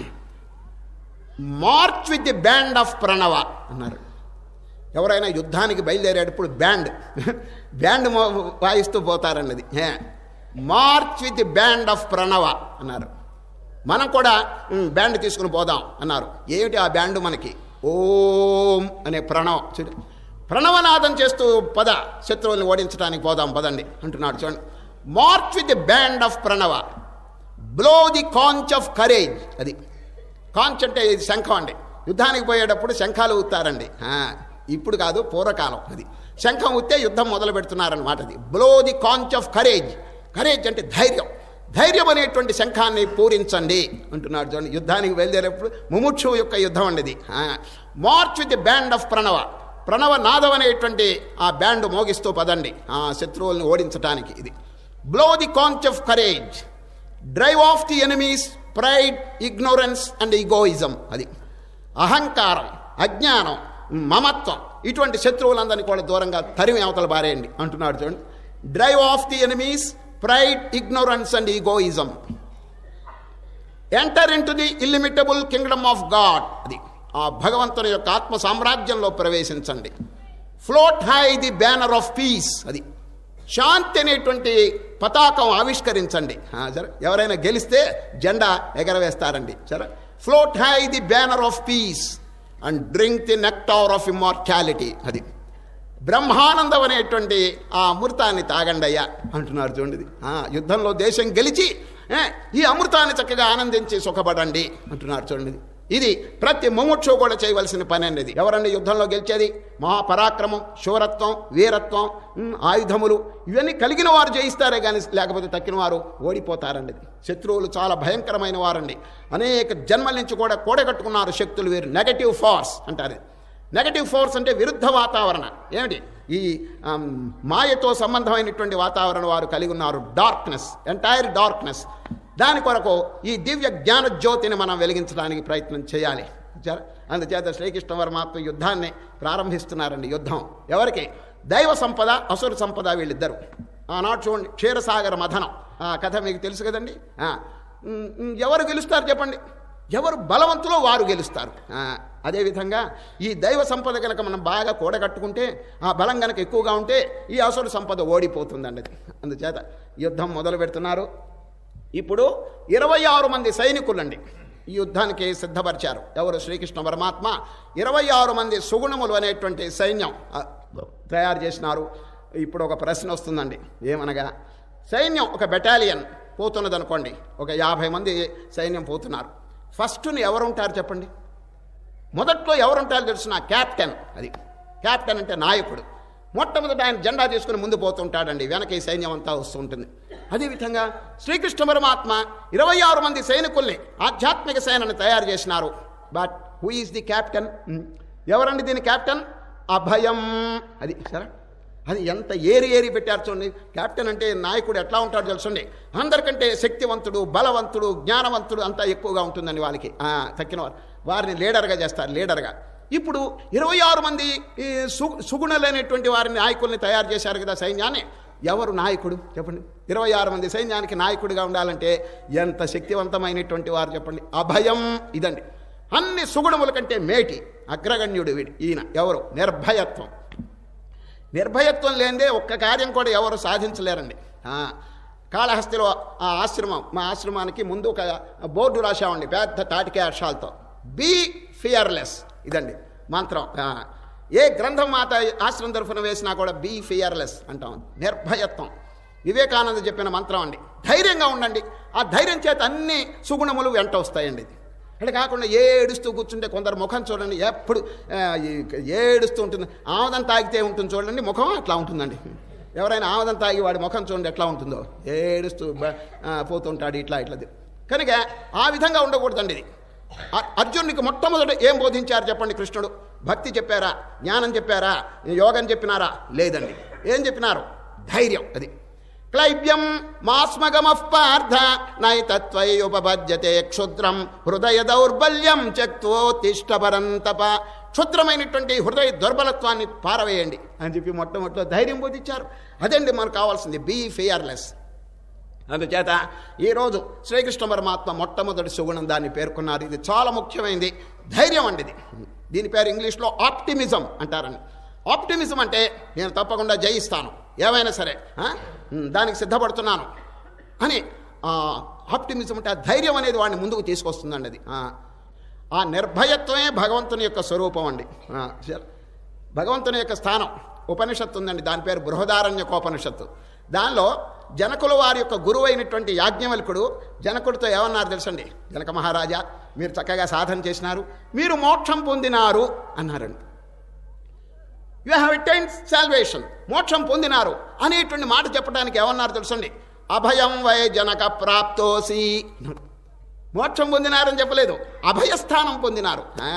[SPEAKER 3] march with the band of Pranava అన్నారు ఎవరైనా యుద్ధానికి బయలుదేరేటప్పుడు బ్యాండ్ బ్యాండ్ మో- వాయిస్తూ పోతారన్నది ఏ, march with the band of Pranava అన్నారు మనం కూడా "ఉమ్, బ్యాండ్ తీసుకుని పోదాం అన్నారు ఏమిటి ఆ బ్యాండ్ మనకి ఓం అనే ప్రణవం చూడు ప్రణవనాదం చేస్తూ పద శత్రువుల్ని ఓడించడానికి పోదాం పదండి అంటున్నాడు చూడండి march with the band of Pranava blow the conch of courage అది కాంచ్ అంటే ఇది శంఖం అండి యుద్ధానికి పోయేటప్పుడు శంఖాలు ఊతారండి ఆ, ఇప్పుడు కాదు పూర్వకాలం అది శంఖం ఊతే యుద్ధం మొదలు పెడుతున్నారనమాట అది blow the conch of courage courage అంటే ధైర్యం ధైర్యం అనేటువంటి శంఖాన్ని పూరించండి అంటున్నాడు చూడండి యుద్ధానికి బయలుదేరేప్పుడు ముముక్షు యొక్క యుద్ధం అండి ఇది march with the band of Pranava Pranava నాదం అనేటువంటి ఆ బ్యాండ్ మోగిస్తూ పదండి ఆ శత్రువుల్ని ఓడించడానికి ఇది blow the conch of courage drive of the enemies pride ignorance and egoism అది అహంకారం అజ్ఞానం మమత్వం ఇటువంటి శత్రువులందరినీ కూడా దూరంగా తరిమి అవతల బారేయండి అంటున్నాడు చూడండి drive of the enemies pride ignorance and egoism enter into the illimitable kingdom of God అది ఆ భగవంతుని యొక్క ఆత్మ సామ్రాజ్యంలో ప్రవేశించండి float high the banner of peace అది శాంతి అనేటువంటి పతాకం ఆవిష్కరించండి ఆ, సరే ఎవరైనా గెలిస్తే జెండా ఎగరవేస్తారండి సరే float high the banner of peace and drink the nectar of immortality అది బ్రహ్మానందం అనేటువంటి ఆ అమృతాన్ని తాగండి అయ్యా అంటున్నారు చూడండి ఇది. ఆ, యుద్ధంలో దేశం గెలిచి ఏ, ఈ అమృతాన్ని చక్కగా ఆనందించి సుఖపడండి అంటున్నారు చూడండి ఇది. ఇది ప్రతి ముముక్షు కూడా చేయవలసిన పని అనేది ఎవరండి యుద్ధంలో గెలిచేది మహాపరాక్రమం శూరత్వం వీరత్వం ఉమ్, ఆయుధములు ఇవన్నీ కలిగిన వారు జయిస్తారే కానీ లేకపోతే తక్కిన వారు ఓడిపోతారండి శత్రువులు చాలా భయంకరమైన వారండి అనేక జన్మల నుంచి కూడా కూడగట్టుకున్నారు శక్తులు వీరు నెగటివ్ ఫోర్స్ అంటారు ఇది. నెగటివ్ ఫోర్స్ అంటే విరుద్ధ వాతావరణం ఏమిటి ఈ ఆమ్, మాయతో సంబంధమైనటువంటి వాతావరణం వారు కలిగి ఉన్నారు డార్క్నెస్ ఎంటైర్ డార్క్నెస్ దాని కొరకు ఈ దివ్య జ్ఞాన జ్యోతిని మనం వెలిగించడానికి ప్రయత్నం చేయాలి చూచారా? అందుచేత శ్రీకృష్ణ పరమాత్మ యుద్ధాన్ని ప్రారంభిస్తున్నారండి యుద్ధం ఎవరికి దైవ సంపద అసుర సంపద వీళ్ళిద్దరు ఆనాడు చూడండి క్షీరసాగర మథనం ఆ కథ మీకు తెలుసు కదండి ఆ, ఉమ్, ఉమ్, ఎవరు గెలుస్తారు చెప్పండి ఎవరు బలవంతులో వారు గెలుస్తారు ఆ, అదేవిధంగా ఈ దైవ సంపద కనుక మనం బాగా కూడగట్టుకుంటే ఆ బలం కనుక ఎక్కువగా ఉంటే ఈ అసురు సంపద ఓడిపోతుందండి అది అందుచేత యుద్ధం మొదలు పెడుతున్నారు ఇప్పుడు ఇరవై ఆరు మంది సైనికులండి ఈ యుద్ధానికి సిద్ధపరిచారు ఎవరు శ్రీకృష్ణ పరమాత్మ ఇరవై ఆరు మంది సుగుణములు అనేటువంటి సైన్యం ఆ, తయారు చేసినారు ఇప్పుడు ఒక ప్రశ్న వస్తుందండి ఏమనగా సైన్యం ఒక బెటాలియన్ పోతున్నది అనుకోండి ఒక యాభై మంది సైన్యం పోతున్నారు ఫస్ట్ని ఎవరుంటారు చెప్పండి మొదట్లో ఎవరుంటారో తెలిసిన క్యాప్టెన్ అది క్యాప్టెన్ అంటే నాయకుడు మొట్టమొదట ఆయన జెండా తీసుకుని ముందు పోతుంటాడండి వెనక ఈ సైన్యం అంతా వస్తూ ఉంటుంది అదేవిధంగా శ్రీకృష్ణ పరమాత్మ ఇరవై ఆరు మంది సైనికుల్ని ఆధ్యాత్మిక సేనని తయారు చేసినారు but who is the captain ఎవరండి దీని క్యాప్టెన్ అభయం అది సరే అది ఎంత ఏరి ఏరి పెట్టారు చూడండి కెప్టెన్ అంటే నాయకుడు ఎట్లా ఉంటాడో తెలుసండి అందరికంటే శక్తివంతుడు బలవంతుడు జ్ఞానవంతుడు అంతా ఎక్కువగా ఉంటుందండి వాళ్ళకి ఆ, తక్కిన వారు వారిని లీడర్గా చేస్తారు లీడర్గా ఇప్పుడు ఇరవై ఆరు మంది ఈ సు సుగుణులైనటువంటి వారిని నాయకుల్ని తయారు చేశారు కదా సైన్యాన్ని ఎవరు నాయకుడు చెప్పండి ఇరవై ఆరు మంది సైన్యానికి నాయకుడిగా ఉండాలంటే ఎంత శక్తివంతమైనటువంటి వారు చెప్పండి అభయం ఇదండి అన్ని సుగుణముల కంటే మేటి అగ్రగణ్యుడు వీడు ఈయన ఎవరు నిర్భయత్వం నిర్భయత్వం లేనిదే ఒక్క కార్యం కూడా ఎవరు సాధించలేరండి ఆ, కాళహస్తిలో ఆ ఆశ్రమం మా ఆశ్రమానికి ముందు ఒక బోర్డు రాశామండి పెద్ద తాటికే అక్షరాలతో బీ ఫియర్లెస్ ఇదండి మంత్రం ఆ, ఏ గ్రంథం మాట ఆశ్రమం తరఫున వేసినా కూడా బీ ఫియర్లెస్ అంటాం నిర్భయత్వం వివేకానంద చెప్పిన మంత్రం అండి ధైర్యంగా ఉండండి ఆ ధైర్యం చేత అన్ని సుగుణములు వెంట వస్తాయండి ఇది అట్లా కాకుండా ఏడుస్తూ కూర్చుంటే కొందరు ముఖం చూడండి ఎప్పుడు ఆ, ఈ- ఏడుస్తూ ఉంటుంది ఆమదం తాగితే ఉంటుంది చూడండి ముఖం అట్లా ఉంటుందండి ఎవరైనా ఆమదం తాగి వాడి ముఖం చూడండి ఎట్లా ఉంటుందో ఏడుస్తూ బ- ఆ, పోతుంటాడు ఇట్లా ఇట్లా కనుక ఆ విధంగా ఉండకూడదండి ఇది అ- అర్జునుడికి మొట్టమొదట ఏం బోధించారు చెప్పండి కృష్ణుడు భక్తి చెప్పారా జ్ఞానం చెప్పారా యోగం చెప్పినారా లేదండి ఏం చెప్పినారు ధైర్యం అది క్లైబ్యం మాస్మగమః పార్థ నైతత్వయుపపద్యతే క్షుద్రం హృదయ దౌర్బల్యం చక్తోతిష్ట పరంతప క్షుద్రమైనటువంటి హృదయ దుర్బలత్వాన్ని పారవేయండి అని చెప్పి మొట్టమొదటిలో ధైర్యం బోధించారు అదండి మనకు కావాల్సింది బీ ఫియర్లెస్ అందుచేత ఈరోజు శ్రీకృష్ణ పరమాత్మ మొట్టమొదటి సుగుణం దాన్ని పేర్కొన్నారు ఇది చాలా ముఖ్యమైనది ధైర్యం అండి ఇది దీని పేరు ఇంగ్లీష్లో ఆప్టిమిజం అంటారండి ఆప్టిమిజం అంటే నేను తప్పకుండా జయిస్తాను ఏమైనా సరే ఆ? ఉమ్, దానికి సిద్ధపడుతున్నాను అని ఆ, ఆప్టిమిజం అంటే ఆ ధైర్యం అనేది వాడిని ముందుకు తీసుకొస్తుందండి అది ఆ, ఆ నిర్భయత్వమే భగవంతుని యొక్క స్వరూపం అండి ఆ, సరే. భగవంతుని యొక్క స్థానం ఉపనిషత్తు ఉందండి దాని పేరు బృహదారణ్యకోపనిషత్తు దానిలో జనకుల వారి యొక్క గురువు అయినటువంటి యాజ్ఞవల్కుడు జనకుడితో ఏమన్నారు తెలుసండి జనక మహారాజా మీరు చక్కగా సాధన చేసినారు మీరు మోక్షం పొందినారు అన్నారండి యు హ్యావ్ అటైన్ సాల్వేషన్ మోక్షం పొందినారు అనేటువంటి మాట చెప్పడానికి ఏమన్నారు తెలుసండి అభయం వై జనక ప్రాప్తోసి మోక్షం పొందినారని చెప్పలేదు అభయస్థానం పొందినారు ఆ.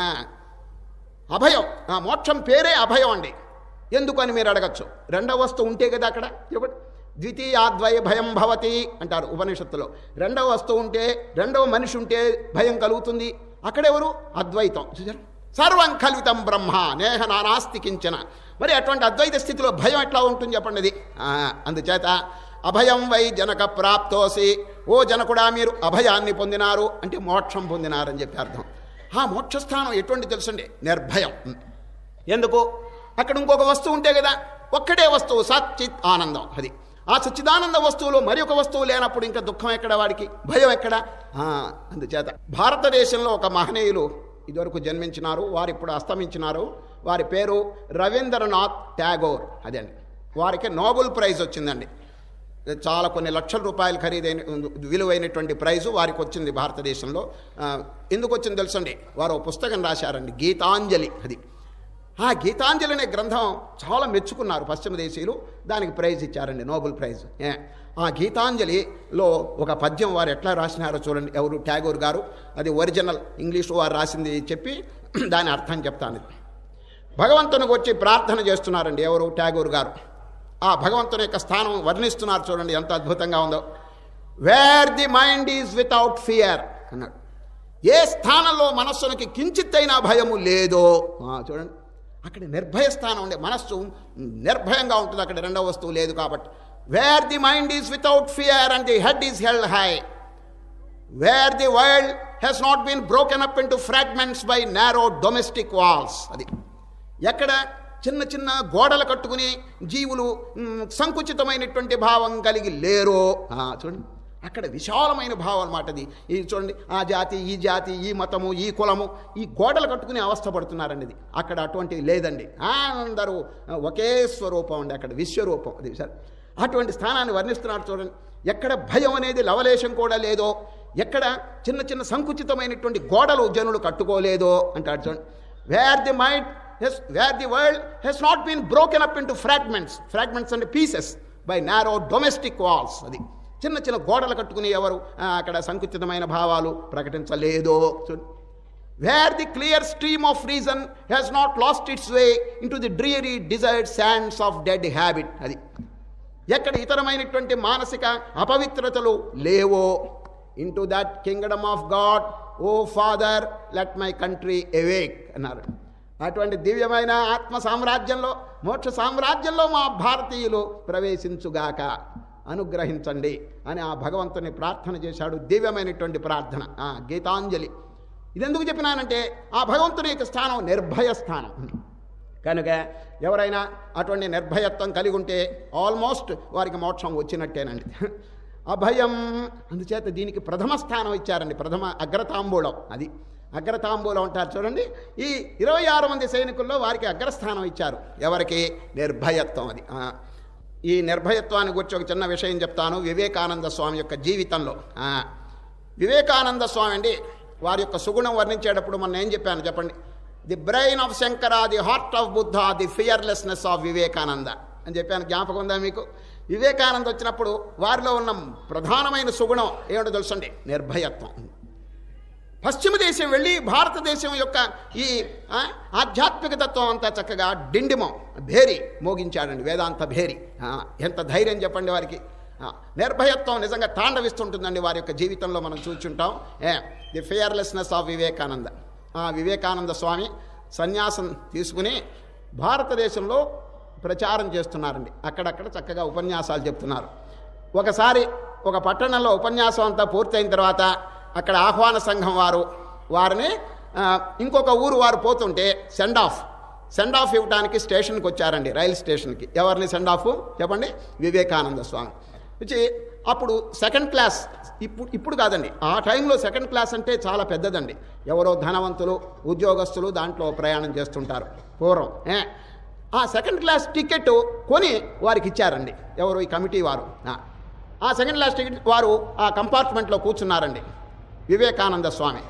[SPEAKER 3] అభయం ఆ మోక్షం పేరే అభయం అండి ఎందుకని మీరు అడగచ్చు రెండవ వస్తువు ఉంటే కదా అక్కడ చెప్పండి ద్వితీయాద్వయ భయం భవతి అంటారు ఉపనిషత్తులో రెండవ వస్తువు ఉంటే రెండవ మనిషి ఉంటే భయం కలుగుతుంది అక్కడెవరు అద్వైతం చూసారు సర్వం కల్వితం బ్రహ్మ నేహ నానాస్తి కించన మరి అటువంటి అద్వైత స్థితిలో భయం ఎట్లా ఉంటుంది చెప్పండి ఇది ఆ, అందుచేత అభయం వై జనక ప్రాప్తోసి ఓ జనకుడా మీరు అభయాన్ని పొందినారు అంటే మోక్షం పొందినారని చెప్పి అర్థం ఆ మోక్షస్థానం ఎటువంటి తెలుసండి నిర్భయం ఎందుకు అక్కడ ఇంకొక వస్తువు ఉంటే కదా ఒక్కడే వస్తువు సచ్చిత్ ఆనందం అది ఆ సచ్చిదానంద వస్తువులో మరి ఒక వస్తువు లేనప్పుడు ఇంకా దుఃఖం ఎక్కడ వాడికి భయం ఎక్కడ ఆ, అందుచేత భారతదేశంలో ఒక మహనీయులు ఇదివరకు జన్మించినారు వారు ఇప్పుడు అస్తమించినారు వారి పేరు రవీంద్రనాథ్ ట్యాగోర్ అదండి వారికి నోబెల్ ప్రైజ్ వచ్చిందండి చాలా కొన్ని లక్షల రూపాయలు ఖరీదైన విలువైనటువంటి ప్రైజు వారికి వచ్చింది భారతదేశంలో ఆ, ఎందుకు వచ్చింది తెలుసండి వారు ఒక పుస్తకం రాశారండి గీతాంజలి అది ఆ గీతాంజలి అనే గ్రంథం చాలా మెచ్చుకున్నారు పశ్చిమ దేశీయులు దానికి ప్రైజ్ ఇచ్చారండి నోబెల్ ప్రైజ్ ఏ, ఆ గీతాంజలిలో ఒక పద్యం వారు ఎట్లా రాసినారో చూడండి ఎవరు ట్యాగోర్ గారు అది ఒరిజినల్ ఇంగ్లీష్ వారు రాసింది చెప్పి దాని అర్థం చెప్తాను భగవంతునికి వచ్చి ప్రార్థన చేస్తున్నారండి ఎవరు ట్యాగోర్ గారు ఆ భగవంతుని యొక్క స్థానం వర్ణిస్తున్నారు చూడండి ఎంత అద్భుతంగా ఉందో where the mind is without fear అన్నాడు ఏ స్థానంలో మనస్సునికి కించిత్తైనా భయము లేదో ఆ, చూడండి అక్కడ నిర్భయ స్థానం ఉండే మనస్సు నిర్భయంగా ఉంటుంది అక్కడ రెండవ వస్తువు లేదు కాబట్టి where the mind is without fear and the head is held high where the world has not been broken up into fragments by narrow domestic walls అది ఎక్కడ చిన్న చిన్న గోడలు కట్టుకుని జీవులు మ్, సంకుచితమైనటువంటి భావం కలిగి లేరో ఆ, చూడండి అక్కడ విశాలమైన భావం అనమాట అది ఇది చూడండి ఆ జాతి ఈ జాతి ఈ మతము ఈ కులము ఈ గోడలు కట్టుకుని అవస్థపడుతున్నారండి ఇది అక్కడ అటువంటివి లేదండి అందరూ ఒకే స్వరూపం అండి అక్కడ విశ్వరూపం అది సార్ అటువంటి స్థానాన్ని వర్ణిస్తున్నారు చూడండి ఎక్కడ భయం అనేది లవలేశం కూడా లేదో ఎక్కడ చిన్న చిన్న సంకుచితమైనటువంటి గోడలు జనులు కట్టుకోలేదో అంటాడు చూడండి where the mind has where the world has not been broken up into fragments fragments అంటే pieces by narrow domestic walls అది చిన్న చిన్న గోడలు కట్టుకుని ఎవరు ఆ, అక్కడ సంకుచితమైన భావాలు ప్రకటించలేదో చూడండి where the clear stream of reason has not lost its way into the dreary desired sands of dead habit అది ఎక్కడ ఇతరమైనటువంటి మానసిక అపవిత్రతలు లేవో into that kingdom of God O father let my country awake అన్నారు అటువంటి దివ్యమైన ఆత్మ సామ్రాజ్యంలో మోక్ష సామ్రాజ్యంలో మా భారతీయులు ప్రవేశించుగాక అనుగ్రహించండి అని ఆ భగవంతుని ప్రార్థన చేశాడు దివ్యమైనటువంటి ప్రార్థన ఆ గీతాంజలి ఇదెందుకు చెప్పినానంటే ఆ భగవంతుని యొక్క స్థానం నిర్భయ స్థానం కనుక ఎవరైనా అటువంటి నిర్భయత్వం కలిగి ఉంటే ఆల్మోస్ట్ వారికి మోక్షం వచ్చినట్టేనండి అభయం అందుచేత దీనికి ప్రథమ స్థానం ఇచ్చారండి ప్రథమ అగ్రతాంబూలం అది అగ్రతాంబూలం అంటారు చూడండి ఈ ఇరవై ఆరు మంది సైనికుల్లో వారికి అగ్రస్థానం ఇచ్చారు ఎవరికి నిర్భయత్వం అది ఆ, ఈ నిర్భయత్వాన్ని గురించి ఒక చిన్న విషయం చెప్తాను వివేకానంద స్వామి యొక్క జీవితంలో ఆ, వివేకానంద స్వామి అండి వారి యొక్క సుగుణం వర్ణించేటప్పుడు మొన్న ఏం చెప్పాను చెప్పండి the brain of Shankara the heart of Buddha the fearlessness of Vivekananda అని చెప్పాను జ్ఞాపకం ఉందా మీకు వివేకానంద వచ్చినప్పుడు వారిలో ఉన్న ప్రధానమైన సుగుణం ఏమిటో తెలుసండి నిర్భయత్వం పశ్చిమ దేశం వెళ్ళి భారతదేశం యొక్క ఈ ఆ, ఆధ్యాత్మిక తత్వం అంతా చక్కగా డిండిమం భేరి మోగించాడండి వేదాంత భేరి ఆ, ఎంత ధైర్యం చెప్పండి వారికి ఆ, నిర్భయత్వం నిజంగా తాండవిస్తుంటుందండి వారి యొక్క జీవితంలో మనం చూచుంటాం ఏ ది ఫియర్లెస్నెస్ ఆఫ్ వివేకానంద ఆ వివేకానంద స్వామి సన్యాసం తీసుకుని భారతదేశంలో ప్రచారం చేస్తున్నారండి అక్కడక్కడ చక్కగా ఉపన్యాసాలు చెప్తున్నారు ఒకసారి ఒక పట్టణంలో ఉపన్యాసం అంతా పూర్తయిన తర్వాత అక్కడ ఆహ్వాన సంఘం వారు వారిని ఆ, ఇంకొక ఊరు వారు పోతుంటే సెండ్ ఆఫ్ సెండ్ ఆఫ్ ఇవ్వడానికి స్టేషన్కి వచ్చారండి రైల్ స్టేషన్కి ఎవరిని సెండ్ ఆఫ్ చెప్పండి వివేకానంద స్వామి వచ్చి అప్పుడు సెకండ్ క్లాస్ ఇప్పుడు ఇప్పుడు కాదండి ఆ టైంలో సెకండ్ క్లాస్ అంటే చాలా పెద్దదండి ఎవరో ధనవంతులు ఉద్యోగస్తులు దాంట్లో ప్రయాణం చేస్తుంటారు పూర్వం ఏ? ఆ సెకండ్ క్లాస్ టికెట్ కొని వారికి ఇచ్చారండి ఎవరు ఈ కమిటీ వారు ఆ. ఆ సెకండ్ క్లాస్ టికెట్ వారు ఆ కంపార్ట్మెంట్లో కూర్చున్నారండి వివేకానంద స్వామి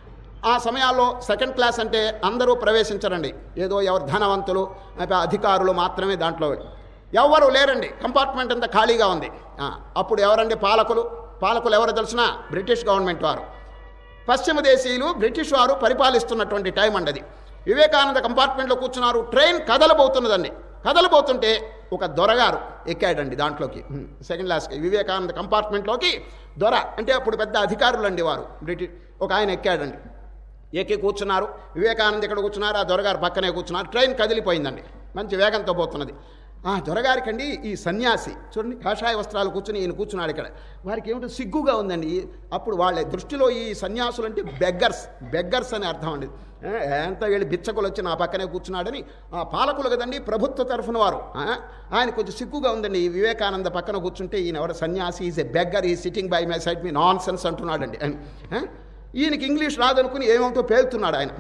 [SPEAKER 3] ఆ సమయాల్లో సెకండ్ క్లాస్ అంటే అందరూ ప్రవేశించరండి ఏదో ఎవరు ధనవంతులు లేకపోతే అధికారులు మాత్రమే దాంట్లో ఎవరు లేరండి కంపార్ట్మెంట్ అంతా ఖాళీగా ఉంది ఆ, అప్పుడు ఎవరండి పాలకులు పాలకులు ఎవరు తెలిసిన బ్రిటిష్ గవర్నమెంట్ వారు పశ్చిమ దేశీయులు బ్రిటిష్ వారు పరిపాలిస్తున్నటువంటి టైం అండి అది వివేకానంద కంపార్ట్మెంట్లో కూర్చున్నారు ట్రైన్ కదలబోతున్నదండి కదలబోతుంటే ఒక దొరగారు ఎక్కాడండి దాంట్లోకి హ్మ్, సెకండ్ క్లాస్కి వివేకానంద కంపార్ట్మెంట్లోకి దొర అంటే అప్పుడు పెద్ద అధికారులు అండి వారు బ్రిటిష్ ఒక ఆయన ఎక్కాడండి ఎక్కి కూర్చున్నారు వివేకానంద ఇక్కడ కూర్చున్నారు ఆ దొరగారు పక్కనే కూర్చున్నారు ట్రైన్ కదిలిపోయిందండి మంచి వేగంతో పోతున్నది ఆ దొరగారికండి ఈ సన్యాసి చూడండి కాషాయ వస్త్రాలు కూర్చుని ఈయన కూర్చున్నాడు ఇక్కడ వారికి ఏమిటో సిగ్గుగా ఉందండి అప్పుడు వాళ్ళ దృష్టిలో ఈ సన్యాసులు అంటే బెగ్గర్స్ బెగ్గర్స్ అని అర్థం అండి ఏ, ఎంత వీళ్ళు బిచ్చకులు వచ్చి నా పక్కనే కూర్చున్నాడని ఆ పాలకులు కదండి ప్రభుత్వ తరఫున వారు ఆ, ఆయన కొంచెం సిగ్గుగా ఉందండి ఈ వివేకానంద పక్కన కూర్చుంటే ఈయన ఎవరు సన్యాసి ఈజ్ ఎ బెగ్గర్ ఈ సిట్టింగ్ బై మై సైడ్ మీ నాన్ సెన్స్ అంటున్నాడండి ఆయన, ఆ? ఈయనకి ఇంగ్లీష్ రాదనుకుని ఏమవుతో పేలుతున్నాడు ఆయన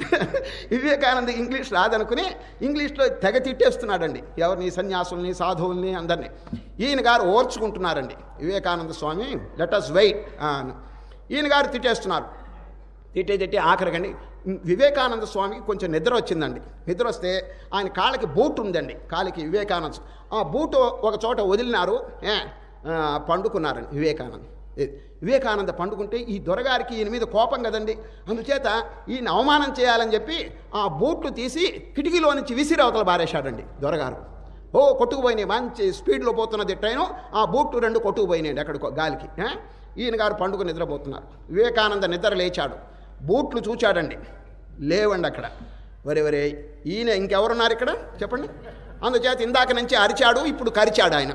[SPEAKER 3] వివేకానంద ఇంగ్లీష్ రాదనుకుని ఇంగ్లీష్లో తెగ తిట్టేస్తున్నాడండి ఎవరిని సన్యాసుల్ని సాధువుల్ని అందరినీ ఈయన గారు ఓర్చుకుంటున్నారండి Vivekananda Swami let us wait ఈయన గారు తిట్టేస్తున్నారు తిట్టే తిట్టి ఆఖరికండి వివేకానంద స్వామికి కొంచెం నిద్ర వచ్చిందండి నిద్ర వస్తే ఆయన కాళ్ళకి బూట్ ఉందండి కాలికి వివేకానంద స్వా- ఆ బూట్ ఒక చోట వదిలినారు ఏ, ఆ, పండుకున్నారండి వివేకానంద ఏ, వివేకానంద పండుకుంటే ఈ దొరగారికి ఈయన మీద కోపం కదండి అందుచేత ఈయన అవమానం చేయాలని చెప్పి ఆ బూట్లు తీసి కిటికీలో నుంచి విసిరి అవతల బారేశాడండి దొరగారు ఓ కొట్టుకుపోయినాయి మంచి స్పీడ్లో పోతున్నది ట్రైను ఆ బూట్లు రెండు కొట్టుకుపోయినాయండి అక్కడ గాలికి ఏ? ఈయన గారు పండుగ నిద్రపోతున్నారు వివేకానంద నిద్ర లేచాడు బూట్లు చూచాడండి లేవండి అక్కడ వరే వరే ఈయన ఇంకెవరున్నారు ఇక్కడ చెప్పండి అందుచేత ఇందాక నుంచి అరిచాడు ఇప్పుడు కరిచాడు ఆయన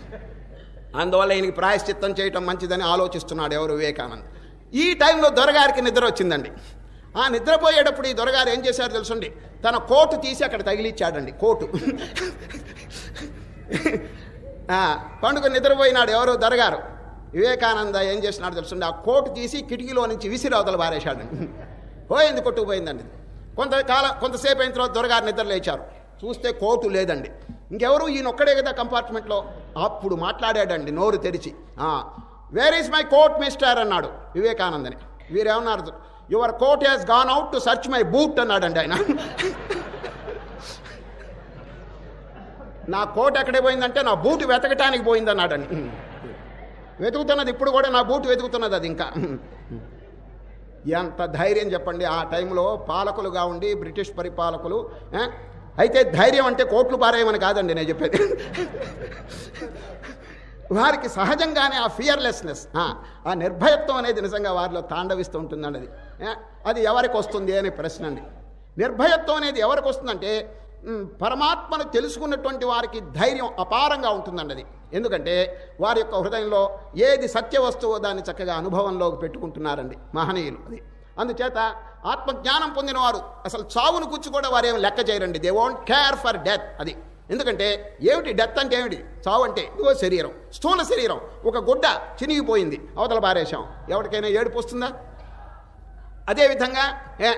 [SPEAKER 3] అందువల్ల ఈయనకి ప్రాయశ్చిత్తం చేయటం మంచిదని ఆలోచిస్తున్నాడు ఎవరు వివేకానంద్ ఈ టైంలో దొరగారికి నిద్ర వచ్చిందండి ఆ నిద్రపోయేటప్పుడు ఈ దొరగారు ఏం చేశారు తెలుసండి తన కోటు తీసి అక్కడ తగిలిచ్చాడండి కోటు ఆ, పండుగ నిద్రపోయినాడు ఎవరు దొరగారు వివేకానంద ఏం చేసినాడు తెలుసుండి ఆ కోటు తీసి కిటికీలో నుంచి విసిరి అవతల పారేశాడండి పోయింది కొట్టుకుపోయిందండి కొంతకాలం కొంతసేపు అయిన తర్వాత దొరగారు నిద్ర లేచారు చూస్తే కోటు లేదండి ఇంకెవరు ఈయన ఒక్కడే కదా కంపార్ట్మెంట్లో అప్పుడు మాట్లాడాడండి నోరు తెరిచి where is my coat mister అన్నాడు వివేకానందని వీరేమన్నారు your coat has gone out to search my boot అన్నాడండి ఆయన నా కోట్ ఎక్కడే పోయిందంటే నా బూట్ వెతకటానికి పోయిందన్నాడండి వెతుకుతున్నది ఇప్పుడు కూడా నా బూట్ వెతుకుతున్నది అది ఇంకా ఎంత ధైర్యం చెప్పండి ఆ టైంలో పాలకులుగా ఉండి బ్రిటిష్ పరిపాలకులు ఆ? అయితే ధైర్యం అంటే కోట్లు పారేయమని కాదండి నేను చెప్పేది వారికి సహజంగానే ఆ ఫియర్లెస్నెస్ ఆ నిర్భయత్వం అనేది నిజంగా వారిలో తాండవిస్తూ ఉంటుందండి అది ఆ, అది ఎవరికి వస్తుంది అనే ప్రశ్న అండి నిర్భయత్వం అనేది ఎవరికి వస్తుందంటే మ్, పరమాత్మను తెలుసుకున్నటువంటి వారికి ధైర్యం అపారంగా ఉంటుందండి అది ఎందుకంటే వారి యొక్క హృదయంలో ఏది సత్య వస్తువో దాన్ని చక్కగా అనుభవంలోకి పెట్టుకుంటున్నారండి మహనీయులు అది అందుచేత ఆత్మజ్ఞానం పొందిన వారు అసలు చావును కూర్చు కూడా వారు ఏమి లెక్క చేయరండి they won't care for death అది ఎందుకంటే ఏమిటి డెత్ అంటే ఏమిటి చావు అంటే ఇదిగో శరీరం స్థూల శరీరం ఒక గుడ్డ చినిగిపోయింది అవతల పారేశాం ఎవరికైనా ఏడుపు వస్తుందా అదేవిధంగా ఏ,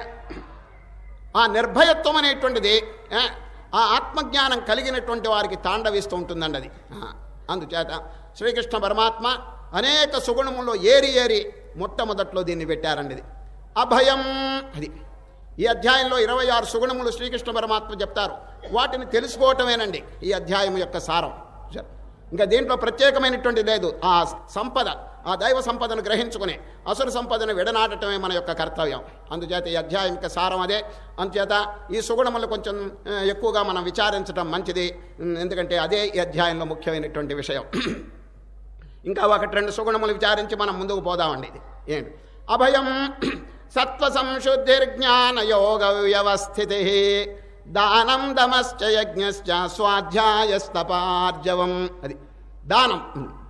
[SPEAKER 3] ఆ నిర్భయత్వం అనేటువంటిది ఏ, ఆ ఆత్మజ్ఞానం కలిగినటువంటి వారికి తాండవిస్తూ ఉంటుందండి అది ఆ, అందుచేత శ్రీకృష్ణ పరమాత్మ అనేక సుగుణముల్లో ఏరి ఏరి మొట్టమొదట్లో దీన్ని పెట్టారండి ఇది అభయం అది ఈ అధ్యాయంలో ఇరవై ఆరు సుగుణములు శ్రీకృష్ణ పరమాత్మ చెప్తారు వాటిని తెలుసుకోవటమేనండి ఈ అధ్యాయం యొక్క సారం సరే. ఇంకా దీంట్లో ప్రత్యేకమైనటువంటి లేదు ఆ సంపద ఆ దైవ సంపదను గ్రహించుకుని అసుర సంపదను విడనాటటమే మన యొక్క కర్తవ్యం అందుచేత ఈ అధ్యాయం యొక్క సారం అదే అందుచేత ఈ సుగుణములు కొంచెం ఆ, ఎక్కువగా మనం విచారించడం మంచిది ఉమ్, ఎందుకంటే అదే ఈ అధ్యాయంలో ముఖ్యమైనటువంటి విషయం ఇంకా ఒకటి రెండు సుగుణములు విచారించి మనం ముందుకు పోదామండి ఇది ఏంటి అభయం సత్వ సంశుద్ధిర్జ్ఞాన యోగ వ్యవస్థితి దానం దమశ్చ యజ్ఞశ్చ స్వాధ్యాయస్తపార్జవం అది దానం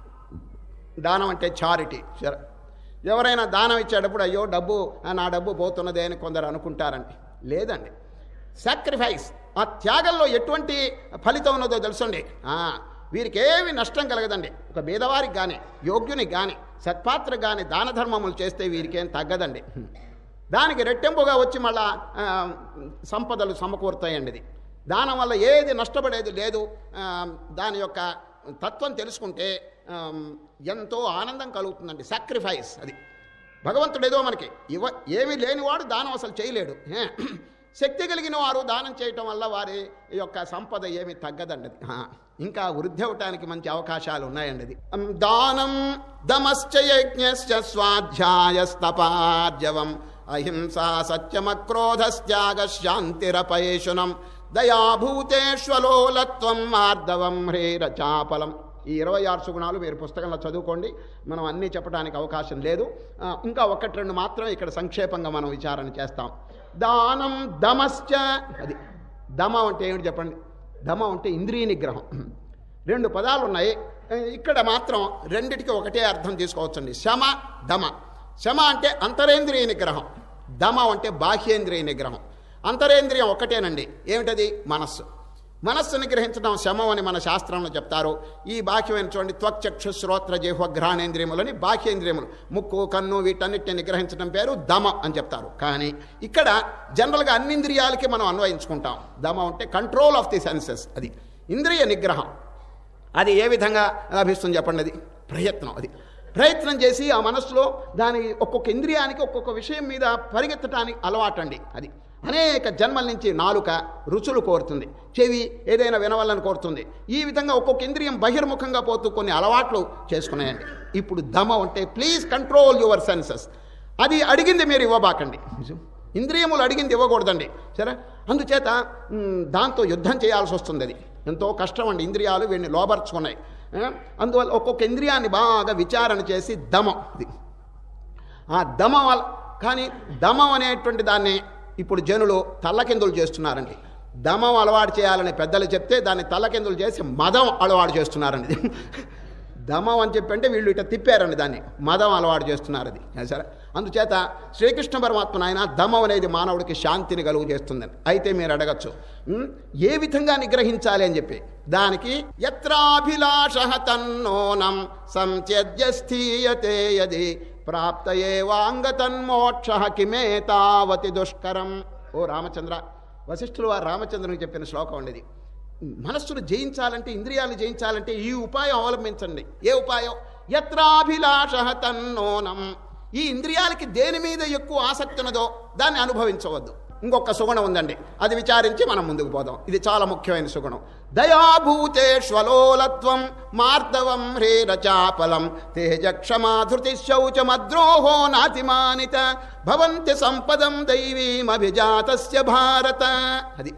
[SPEAKER 3] దానం అంటే చారిటీ సరే ఎవరైనా దానం ఇచ్చేటప్పుడు అయ్యో డబ్బు ఆ, నా డబ్బు పోతున్నదే అని కొందరు అనుకుంటారండి లేదండి సాక్రిఫైస్ ఆ త్యాగంలో ఎటువంటి ఫలితం ఉన్నదో తెలుసండి ఆ, వీరికి ఏమి నష్టం కలగదండి ఒక బీదవారికి కానీ యోగ్యునికి కానీ సత్పాత్రకు కానీ దాన ధర్మములు చేస్తే వీరికేం తగ్గదండి దానికి రెట్టింపుగా వచ్చి మళ్ళా ఆ, సంపదలు సమకూరుతాయండి ఇది దానం వల్ల ఏది నష్టపడేది లేదు ఆ, దాని యొక్క తత్వం తెలుసుకుంటే ఆ, ఎంతో ఆనందం కలుగుతుందండి సాక్రిఫైస్ అది భగవంతుడు ఏదో మనకి ఇవ ఏమీ లేనివాడు దానం అసలు చేయలేడు ఏ? శక్తి కలిగిన వారు దానం చేయటం వల్ల వారి యొక్క సంపద ఏమి తగ్గదండి అది. ఆ, ఇంకా వృద్ధి అవటానికి మంచి అవకాశాలు ఉన్నాయండి అది అం, దానం దమశ్చ యజ్ఞశ్చ స్వాధ్యాయస్తపార్జవం అహింసా సత్యమక్రోధస్త్యాగ శాంతిరపయేషునం దయాభూతేష్వలోలత్వం మార్దవం హ్రీరచాపలం ఈ ఇరవై ఆరు సుగుణాలు మీరు పుస్తకంలో చదువుకోండి మనం అన్నీ చెప్పడానికి అవకాశం లేదు ఆ, ఇంకా ఒకటి రెండు మాత్రమే ఇక్కడ సంక్షేపంగా మనం విచారణ చేస్తాం దానం దమశ్చ అది దమం అంటే ఏమిటి చెప్పండి దమం అంటే ఇంద్రియ నిగ్రహం రెండు పదాలు ఉన్నాయి ఇక్కడ మాత్రం రెండిటికి ఒకటే అర్థం తీసుకోవచ్చండి శమ దమ శమ అంటే అంతరేంద్రియ నిగ్రహం దమ అంటే బాహ్యేంద్రియ నిగ్రహం అంతరేంద్రియం ఒకటేనండి ఏమిటది మనస్సు మనస్సు నిగ్రహించడం శమం అని మన శాస్త్రంలో చెప్తారు ఈ బాహ్యమైన చూడండి త్వక్చక్షు శ్రోత్ర జిహ్వ ఘ్రాణేంద్రియములని బాహ్యేంద్రియములు ముక్కు కన్ను వీటన్నిటిని నిగ్రహించడం పేరు దమ అని చెప్తారు కానీ ఇక్కడ జనరల్గా అన్ని ఇంద్రియాలకి మనం అన్వయించుకుంటాం దమ అంటే కంట్రోల్ ఆఫ్ ది సెన్సెస్ అది ఇంద్రియ నిగ్రహం అది ఏ విధంగా లభిస్తుంది చెప్పండి అది ప్రయత్నం అది ప్రయత్నం చేసి ఆ మనస్సులో దాని ఒక్కొక్క ఇంద్రియానికి ఒక్కొక్క విషయం మీద పరిగెత్తడానికి అలవాటండి అది అనేక జన్మల నుంచి నాలుక రుచులు కోరుతుంది చెవి ఏదైనా వినవాలని కోరుతుంది ఈ విధంగా ఒక్కొక్క ఇంద్రియం బహిర్ముఖంగా పోతూ కొన్ని అలవాట్లు చేసుకున్నాయండి ఇప్పుడు దమ అంటే ప్లీజ్ కంట్రోల్ యువర్ సెన్సెస్ అది అడిగింది మీరు ఇవ్వబాకండి ఇంద్రియములు అడిగింది ఇవ్వకూడదండి సరే అందుచేత మ్, దాంతో యుద్ధం చేయాల్సి వస్తుంది అది ఎంతో కష్టం అండి ఇంద్రియాలు వీడిని లోబర్చుకున్నాయి ఆ, అందువల్ల ఒక్కొక్క ఇంద్రియాన్ని బాగా విచారణ చేసి దమం ఇది ఆ దమం వల్ల కానీ దమం అనేటువంటి దాన్ని ఇప్పుడు జనులు తల్లకిందులు చేస్తున్నారండి దమం అలవాటు చేయాలని పెద్దలు చెప్తే దాన్ని తల్లకిందులు చేసి మదం అలవాటు చేస్తున్నారండి దమం అని చెప్పి అంటే వీళ్ళు ఇట్లా తిప్పారండి దాన్ని మదం అలవాటు చేస్తున్నారు అది సరే అందుచేత శ్రీకృష్ణ పరమాత్మ నాయన దమం అనేది మానవుడికి శాంతిని కలుగు చేస్తుందని అయితే మీరు అడగచ్చు "ఉమ్, ఏ విధంగా నిగ్రహించాలి అని చెప్పి దానికి ఎత్రాభిలాష తన్నోనం సంత్యజ్య స్థీయతే యది ప్రాప్తయే వాంగతన్మోక్ష కిమే తావతి దుష్కరం ఓ రామచంద్ర వశిష్ఠులు వారు రామచంద్రునికి చెప్పిన శ్లోకం ఉండేది మనస్సును జయించాలంటే ఇంద్రియాలను జయించాలంటే ఈ ఉపాయం అవలంబించండి ఏ ఉపాయం ఎత్రాభిలాష తన్నోనం ఈ ఇంద్రియాలకి దేని మీద ఎక్కువ ఆసక్తి ఉన్నదో దాన్ని అనుభవించవద్దు ఇంకొక సుగుణం ఉందండి అది విచారించి మనం ముందుకు పోదాం ఇది చాలా ముఖ్యమైన సుగుణం దయాభూతేష్వలోలత్వం మార్దవం హ్రీరచాపలం తేజ క్షమాధృతి శౌచమద్రోహో నాతిమానిత భవంతి సంపదం దైవీమభిజాతస్య భారత అది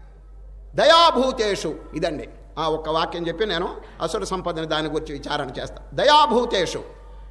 [SPEAKER 3] దయాభూతేషు ఇదండి ఆ ఒక్క వాక్యం చెప్పి నేను అసుర సంపదని దాని గురించి విచారణ చేస్తా దయాభూతేషు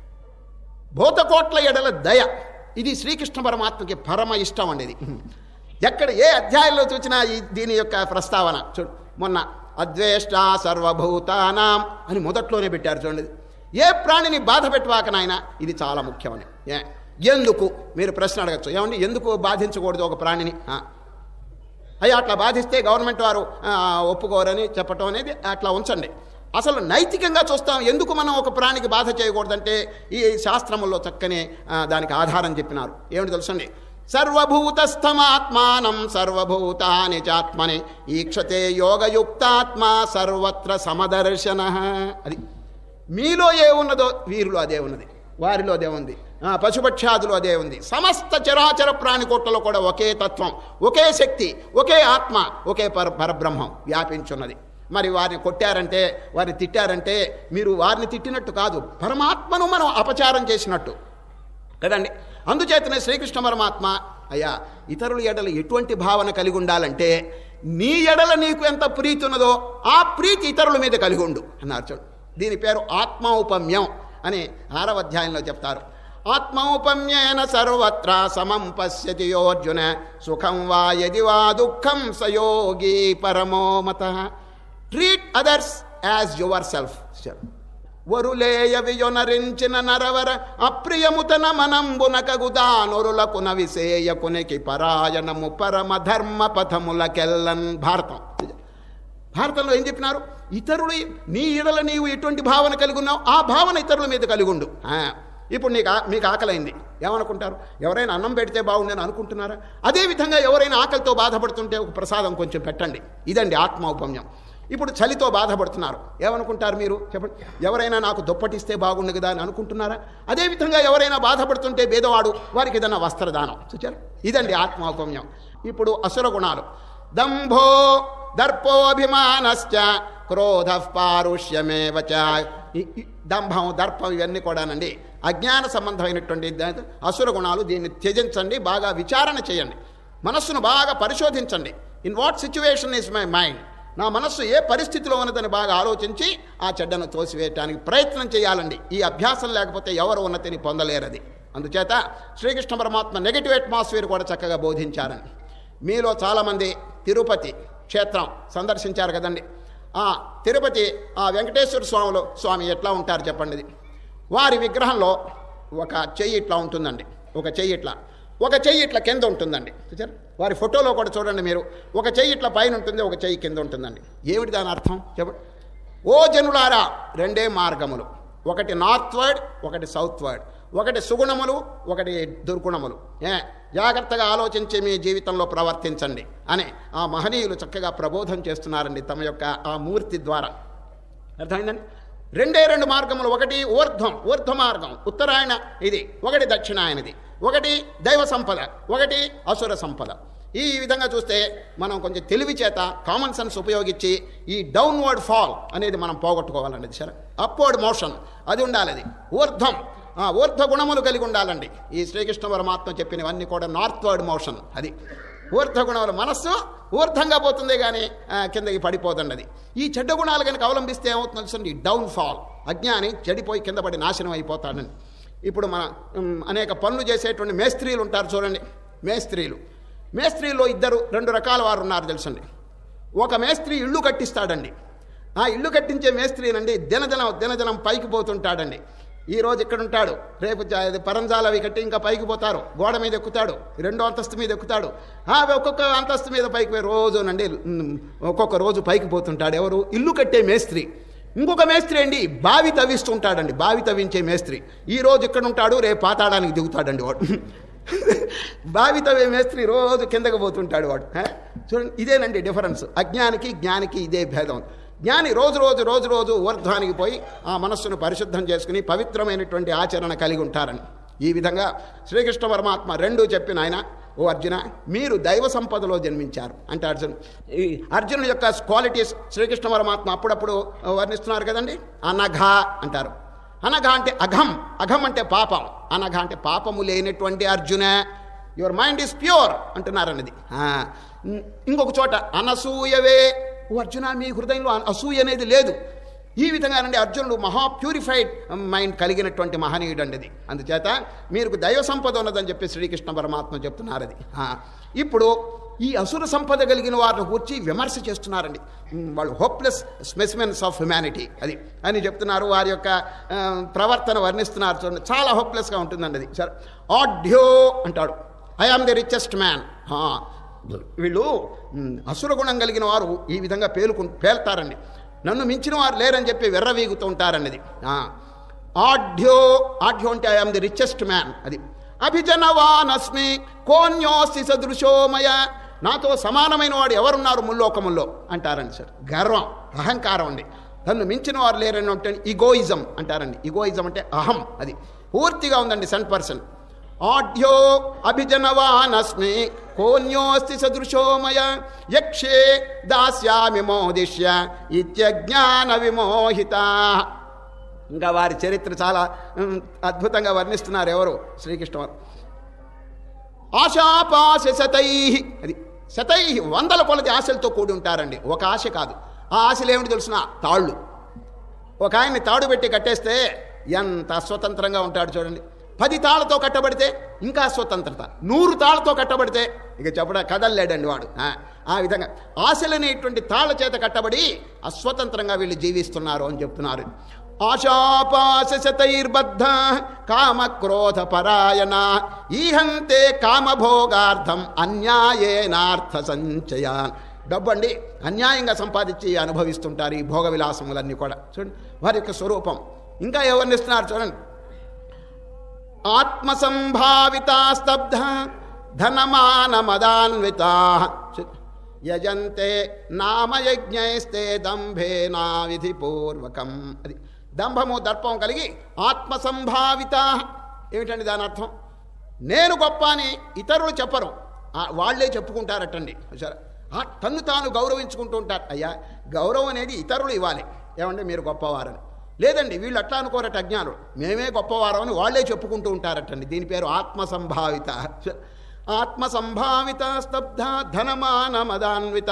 [SPEAKER 3] భూతకోట్ల ఎడల దయ ఇది శ్రీకృష్ణ పరమాత్మకి పరమ ఇష్టం అండి ఇది ఎక్కడ ఏ అధ్యాయంలో చూసినా ఈ దీని యొక్క ప్రస్తావన చూడు మొన్న అద్వేష్ట సర్వభూతానాం అని మొదట్లోనే పెట్టారు చూడండి ఏ ప్రాణిని బాధ పెట్టువాక నాయన ఇది చాలా ముఖ్యమని ఏ ఎందుకు మీరు ప్రశ్న అడగచ్చు ఏమండి ఎందుకు బాధించకూడదు ఒక ప్రాణిని ఆ. అయ్యా అట్లా బాధిస్తే గవర్నమెంట్ వారు ఆ, ఒప్పుకోరని చెప్పటం అనేది అట్లా ఉంచండి అసలు నైతికంగా చూస్తాం ఎందుకు మనం ఒక ప్రాణికి బాధ చేయకూడదంటే ఈ శాస్త్రముల్లో చక్కని ఆ, దానికి ఆధారం చెప్పినారు ఏమిటి తెలుసండి సర్వభూతస్థమాత్మానం సర్వభూతాని చాత్మని ఈక్షతే యోగయుక్తాత్మ సర్వత్ర సమదర్శన అది మీలో ఏ ఉన్నదో వీరిలో అదే ఉన్నది వారిలో అదే ఉంది ఆ, పశుపక్షాదులు అదే ఉంది సమస్త చరాచర ప్రాణికోట్లలో కూడా ఒకే తత్వం ఒకే శక్తి ఒకే ఆత్మ ఒకే పర పరబ్రహ్మం వ్యాపించున్నది మరి వారిని కొట్టారంటే వారిని తిట్టారంటే మీరు వారిని తిట్టినట్టు కాదు పరమాత్మను మనం అపచారం చేసినట్టు కదండి అందుచేతనే శ్రీకృష్ణ పరమాత్మ అయ్యా ఇతరుల ఎడల ఎటువంటి భావన కలిగి ఉండాలంటే నీ ఎడల నీకు ఎంత ప్రీతి ఉన్నదో ఆ ప్రీతి ఇతరుల మీద కలిగి ఉండు అన్నారు చూడు దీని పేరు ఆత్మౌపమ్యం అని ఆరవ అధ్యాయంలో చెప్తారు ఆత్మౌపమ్యేన సర్వత్ర సమం పశ్యతి యోర్జున సుఖం వా యది వా దుఃఖం సయోగి పరమో మత treat others as yourself వరులేయ వియొనరించిన నరవర అప్రియముతన మనంబునకగుదా నొరులకున విసేయకునికి పరాయణము పరమ ధర్మ పథములకెల్లన్ భారతం భారతంలో ఏం చెప్పినారు ఇతరులు నీ ఇడల నీవు ఎటువంటి భావన కలిగి ఉన్నావు ఆ భావన ఇతరుల మీద కలిగి ఉండు ఆ, ఇప్పుడు నీకు ఆ- మీకు ఆకలైంది ఏమనుకుంటారు ఎవరైనా అన్నం పెడితే బాగుండని అనుకుంటున్నారా అదేవిధంగా ఎవరైనా ఆకలితో బాధపడుతుంటే ఒక ప్రసాదం కొంచెం పెట్టండి ఇదండి ఆత్మౌపమ్యం ఇప్పుడు చలితో బాధపడుతున్నారు ఏమనుకుంటారు మీరు చెప్పండి ఎవరైనా నాకు దుప్పటిస్తే బాగుండు కదా అని అనుకుంటున్నారా అదేవిధంగా ఎవరైనా బాధపడుతుంటే భేదవాడు వారికి ఏదైనా వస్త్రదానం చూచారు ఇదండి ఆత్మౌపమ్యం ఇప్పుడు అసుర గుణాలు దంభో దర్పోభిమానశ్చ క్రోధ పారుష్యమేవ చ. ఈ- ఈ దంభం దర్పం ఇవన్నీ కూడానండి అజ్ఞాన సంబంధమైనటువంటి ద- అసుర గుణాలు దీన్ని త్యజించండి బాగా విచారణ చేయండి మనస్సును బాగా పరిశోధించండి in what situation is my mind నా మనస్సు ఏ పరిస్థితిలో ఉన్నదని బాగా ఆలోచించి ఆ చెడ్డను తోసివేయటానికి ప్రయత్నం చేయాలండి ఈ అభ్యాసం లేకపోతే ఎవరు ఉన్నతిని పొందలేరది అందుచేత శ్రీకృష్ణ పరమాత్మ నెగిటివ్ అట్మాస్ఫియర్ కూడా చక్కగా బోధించారని మీలో చాలామంది తిరుపతి క్షేత్రం సందర్శించారు కదండి ఆ తిరుపతి ఆ వెంకటేశ్వర స్వాములు స్వామి ఎట్లా ఉంటారు చెప్పండి ఇది వారి విగ్రహంలో ఒక చెయ్యి ఇట్లా ఉంటుందండి ఒక చెయ్యి ఇట్లా ఒక చెయ్యి ఇట్లా కింద ఉంటుందండి చూచారు వారి ఫోటోలో కూడా చూడండి మీరు ఒక చెయ్యి ఇట్లా పైన ఉంటుంది ఒక చెయ్యి కింద ఉంటుందండి ఏమిటి దాని అర్థం చెప్పండి ఓ జనులారా రెండే మార్గములు ఒకటి నార్త్ వర్డ్ ఒకటి సౌత్ వర్డ్ ఒకటి సుగుణములు ఒకటి దుర్గుణములు ఏ జాగ్రత్తగా ఆలోచించి మీ జీవితంలో ప్రవర్తించండి అని ఆ మహనీయులు చక్కగా ప్రబోధం చేస్తున్నారండి తమ యొక్క ఆ మూర్తి ద్వారా అర్థమైందండి రెండే రెండు మార్గములు ఒకటి ఊర్ధ్వం ఊర్ధ్వ మార్గం ఉత్తరాయణ ఇది ఒకటి దక్షిణాయనది ఒకటి దైవ సంపద ఒకటి అసుర సంపద ఈ విధంగా చూస్తే మనం కొంచెం తెలివి చేత కామన్ సెన్స్ ఉపయోగించి ఈ డౌన్వర్డ్ ఫాల్ అనేది మనం పోగొట్టుకోవాలండి సరే అప్వర్డ్ మోషన్ అది ఉండాలి అది ఊర్ధ్వం ఆ, ఊర్ధ్వ గుణములు కలిగి ఉండాలండి ఈ శ్రీకృష్ణ పరమాత్మ చెప్పినవన్నీ కూడా నార్త్వర్డ్ మోషన్ అది ఊర్ధ్వ గుణములు మనస్సు ఊర్ధ్వంగా పోతుంది కానీ ఆ, కిందకి పడిపోదండి అది ఈ చెడ్డ గుణాలు కనుక అవలంబిస్తే ఏమవుతుంది తెలుసండి డౌన్ ఫాల్ అజ్ఞాని చెడిపోయి కింద పడి నాశనం అయిపోతాడని ఇప్పుడు మన ఉమ్, అనేక పనులు చేసేటువంటి మేస్త్రీలు ఉంటారు చూడండి మేస్త్రీలు మేస్త్రీలో ఇద్దరు రెండు రకాల వారు ఉన్నారు తెలుసండి ఒక మేస్త్రి ఇల్లు కట్టిస్తాడండి ఆ ఇల్లు కట్టించే మేస్త్రినండి దినదినం దినదినం పైకి పోతుంటాడండి ఈ రోజు ఇక్కడ ఉంటాడు రేపు జా- ఇది పరంజాలు అవి కట్టి ఇంకా పైకి పోతారు గోడ మీద ఎక్కుతాడు రెండో అంతస్తు మీద ఎక్కుతాడు ఆ ఒక్కొక్క అంతస్తు మీద పైకి పోయి రోజునండి ఉమ్, ఒక్కొక్క రోజు పైకి పోతుంటాడు ఎవరు ఇల్లు కట్టే మేస్త్రి ఇంకొక మేస్త్రి అండి బావి తవ్విస్తుంటాడండి బావి తవ్వించే మేస్త్రి ఈ రోజు ఇక్కడ ఉంటాడు రేపు పాతాడానికి దిగుతాడండి వాడు బావి తవ్వే మేస్త్రి రోజు కిందకు పోతుంటాడు వాడు హ? చూడండి ఇదేనండి డిఫరెన్స్ అజ్ఞానికి జ్ఞానికి ఇదే భేదం జ్ఞాని రోజు రోజు రోజు రోజు ఊర్ధ్వానికి పోయి ఆ మనస్సును పరిశుద్ధం చేసుకుని పవిత్రమైనటువంటి ఆచరణ కలిగి ఉంటారని ఈ విధంగా శ్రీకృష్ణ పరమాత్మ రెండు చెప్పిన ఆయన ఓ అర్జున మీరు దైవ సంపదలో జన్మించారు అంటే అర్జున్ ఈ అర్జునుడి యొక్క క్వాలిటీస్ శ్రీకృష్ణ పరమాత్మ అప్పుడప్పుడు వర్ణిస్తున్నారు కదండి అనఘ అంటారు అనఘ అంటే అఘం అఘం అంటే పాపం అనఘ అంటే పాపము లేనటువంటి Arjuna your mind is pure అంటున్నారు అన్నది ఆ, ఇంకొక చోట అనసూయవే ఓ అర్జున మీ హృదయంలో అసూయ అనేది లేదు ఈ విధంగానండి అర్జునుడు మహా ప్యూరిఫైడ్ మైండ్ కలిగినటువంటి మహనీయుడు అండి అది అందుచేత మీకు దైవ సంపద ఉన్నదని చెప్పి శ్రీకృష్ణ పరమాత్మ చెప్తున్నారు అది ఆ, ఇప్పుడు ఈ అసుర సంపద కలిగిన వారిని కూర్చి విమర్శ చేస్తున్నారండి ఉమ్, వాళ్ళు హోప్లెస్ స్పెసిమెన్స్ ఆఫ్ హ్యుమానిటీ అది అని చెప్తున్నారు వారి యొక్క ఆ, ప్రవర్తన వర్ణిస్తున్నారు చూడండి చాలా హోప్లెస్గా ఉంటుందండి అది సరే ఆడ్యో అంటాడు I am the richest man వీళ్ళు ఉమ్, అసుర గుణం కలిగిన వారు ఈ విధంగా పేలుకు పేల్తారండి నన్ను మించిన వారు లేరని చెప్పి వెర్రవీగుతూ ఉంటారన్నది ఆ, ఆఢ్యో ఆఢ్యో అంటే ఐఎమ్ ది రిచెస్ట్ మ్యాన్ అది అభిజనవానస్మి కోన్యోస్తి సదృశోమయ నాతో సమానమైన వాడు ఎవరున్నారు ముల్లోకముల్లో అంటారండి సార్ గర్వం అహంకారం అండి నన్ను మించిన వారు లేరని అంటే ఇగోయిజం అంటారండి ఇగోయిజం అంటే అహం అది పూర్తిగా ఉందండి సెంట్ పర్సన్ ఆఢ్యో అభిజనవానస్మి కోన్యోస్తి సదృశోమయ యక్షే దాస్యామి మోదిష్య ఇత్యజ్ఞాన విమోహిత ఇంకా వారి చరిత్ర చాలా ఉమ్, అద్భుతంగా వర్ణిస్తున్నారు ఎవరు శ్రీకృష్ణ వారు ఆశాపాశ శతై అది శతై వందల కొలది ఆశలతో కూడి ఉంటారండి ఒక ఆశ కాదు ఆ ఆశలు ఏమిటి తెలిసిన తాళ్ళు ఒక ఆయన్ని తాడు పెట్టి కట్టేస్తే ఎంత అస్వతంత్రంగా ఉంటాడు చూడండి పది తాళ్ళతో కట్టబడితే ఇంకా అస్వతంత్రత నూరు తాళ్ళతో కట్టబడితే ఇక చెప్పడా కదల్లేడండి వాడు ఆ, ఆ విధంగా ఆశలనేటువంటి తాళ్ళ చేత కట్టబడి అస్వతంత్రంగా వీళ్ళు జీవిస్తున్నారు అని చెప్తున్నారు ఆశాపాశ శతైర్బద్ధ కామక్రోధ పరాయణ ఈహంతే కామభోగార్థం అన్యాయేనార్థ సంచయాన్ డబ్బు అండి అన్యాయంగా సంపాదించి అనుభవిస్తుంటారు ఈ భోగ విలాసములన్నీ కూడా చూడండి వారి యొక్క స్వరూపం ఇంకా ఎవరిని ఇస్తున్నారు చూడండి ఆత్మసంభావిత స్తబ్ధ ధనమానమదాన్వితా యజంతే నామయజ్ఞైస్తే దంభేనా విధిపూర్వకం అది దంభము దర్పం కలిగి ఆత్మసంభావిత ఏమిటండి దాని అర్థం నేను గొప్ప అని ఇతరులు చెప్పరు ఆ, వాళ్ళే చెప్పుకుంటారటండి సరే ఆ, తన్ను తాను గౌరవించుకుంటూ ఉంటారు అయ్యా గౌరవం అనేది ఇతరులు ఇవ్వాలి ఏమంటే మీరు గొప్పవారని లేదండి వీళ్ళు అట్లా అనుకోరట అజ్ఞానులు మేమే గొప్పవారం అని వాళ్ళే చెప్పుకుంటూ ఉంటారటండి దీని పేరు ఆత్మసంభావిత ఆత్మసంభావిత స్తబ్ధ ధనమానమదాన్విత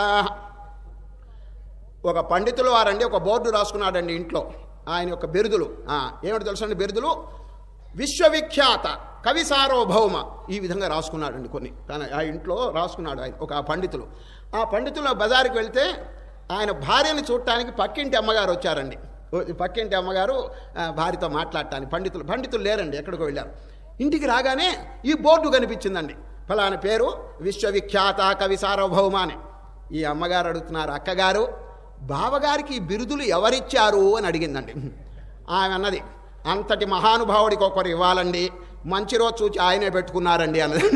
[SPEAKER 3] ఒక పండితులు వారండి ఒక బోర్డు రాసుకున్నాడండి ఇంట్లో ఆయన యొక్క బిరుదులు ఆ, ఏమిటి తెలుసండి బిరుదులు విశ్వవిఖ్యాత కవి సార్వభౌమ ఈ విధంగా రాసుకున్నాడండి కొన్ని తన ఆ ఇంట్లో రాసుకున్నాడు ఆయన ఒక పండితులు ఆ పండితులు బజారుకి వెళ్తే ఆయన భార్యని చూడటానికి పక్కింటి అమ్మగారు వచ్చారండి ఓ- పక్కింటి అమ్మగారు ఆ, భార్యతో మాట్లాడటానికి పండితులు పండితులు లేరండి ఎక్కడికో వెళ్ళారు ఇంటికి రాగానే ఈ బోర్డు కనిపించిందండి ఫలానా పేరు విశ్వవిఖ్యాత కవి సార్వభౌమ అని ఈ అమ్మగారు అడుగుతున్నారు అక్కగారు బావగారికి ఈ బిరుదులు ఎవరిచ్చారు అని అడిగిందండి ఆమె అన్నది అంతటి మహానుభావుడికి ఒకరు ఇవ్వాలండి మంచి రోజు చూచి ఆయనే పెట్టుకున్నారండి అన్నది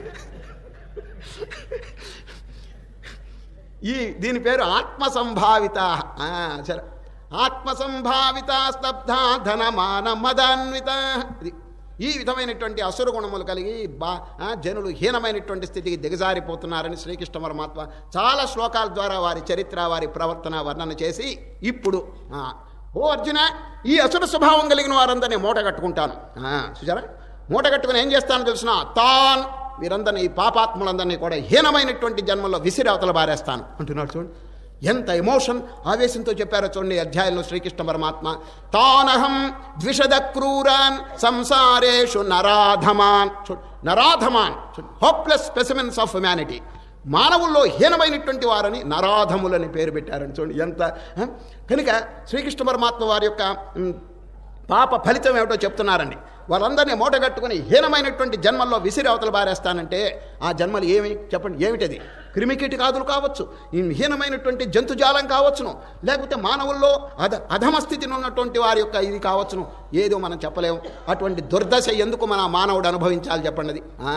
[SPEAKER 3] ఈ దీని పేరు ఆత్మసంభావిత ఆ, సరే ఆత్మసంభావిత స్తబ్ధ ధనమాన మదాన్విత ఇది ఈ విధమైనటువంటి అసుర గుణములు కలిగి బా ఆ, జనులు హీనమైనటువంటి స్థితికి దిగజారిపోతున్నారని శ్రీకృష్ణ పరమాత్మ చాలా శ్లోకాల ద్వారా వారి చరిత్ర వారి ప్రవర్తన వర్ణన చేసి ఇప్పుడు ఆ, ఓ అర్జున ఈ అసుర స్వభావం కలిగిన వారందరినీ మూట కట్టుకుంటాను ఆ, చూసారా మూట కట్టుకుని ఏం చేస్తానో తెలిసిన తాన్ వీరందరినీ ఈ పాపాత్ములందరినీ కూడా హీనమైనటువంటి జన్మలో విసిరి అవతల బారేస్తాను అంటున్నాడు చూడండి ఎంత ఎమోషన్ ఆవేశంతో చెప్పారో చూడండి ఈ అధ్యాయంలో శ్రీకృష్ణ పరమాత్మ తానహం ద్విషద క్రూరాన్ సంసారేషు నరాధమాన్ చూడు నరాధమాన్ హోప్లెస్ స్పెసిమెన్స్ ఆఫ్ హ్యుమానిటీ మానవుల్లో హీనమైనటువంటి వారని నరాధములని పేరు పెట్టారని చూడండి ఎంత ఆ? కనుక శ్రీకృష్ణ పరమాత్మ వారి యొక్క ఉమ్, పాప ఫలితం ఏమిటో చెప్తున్నారండి వాళ్ళందరినీ మూటగట్టుకుని హీనమైనటువంటి జన్మల్లో విసిరి అవతల బారేస్తానంటే ఆ జన్మలు ఏమి చెప్పండి ఏమిటది క్రిమికీటకాదులు కావచ్చు ఈ హీనమైనటువంటి జంతుజాలం కావచ్చును లేకపోతే మానవుల్లో అధ అధమ స్థితిని ఉన్నటువంటి వారి యొక్క ఇది కావచ్చును ఏదో మనం చెప్పలేము అటువంటి దుర్దశ ఎందుకు మన మానవుడు అనుభవించాలి చెప్పండి అది ఆ.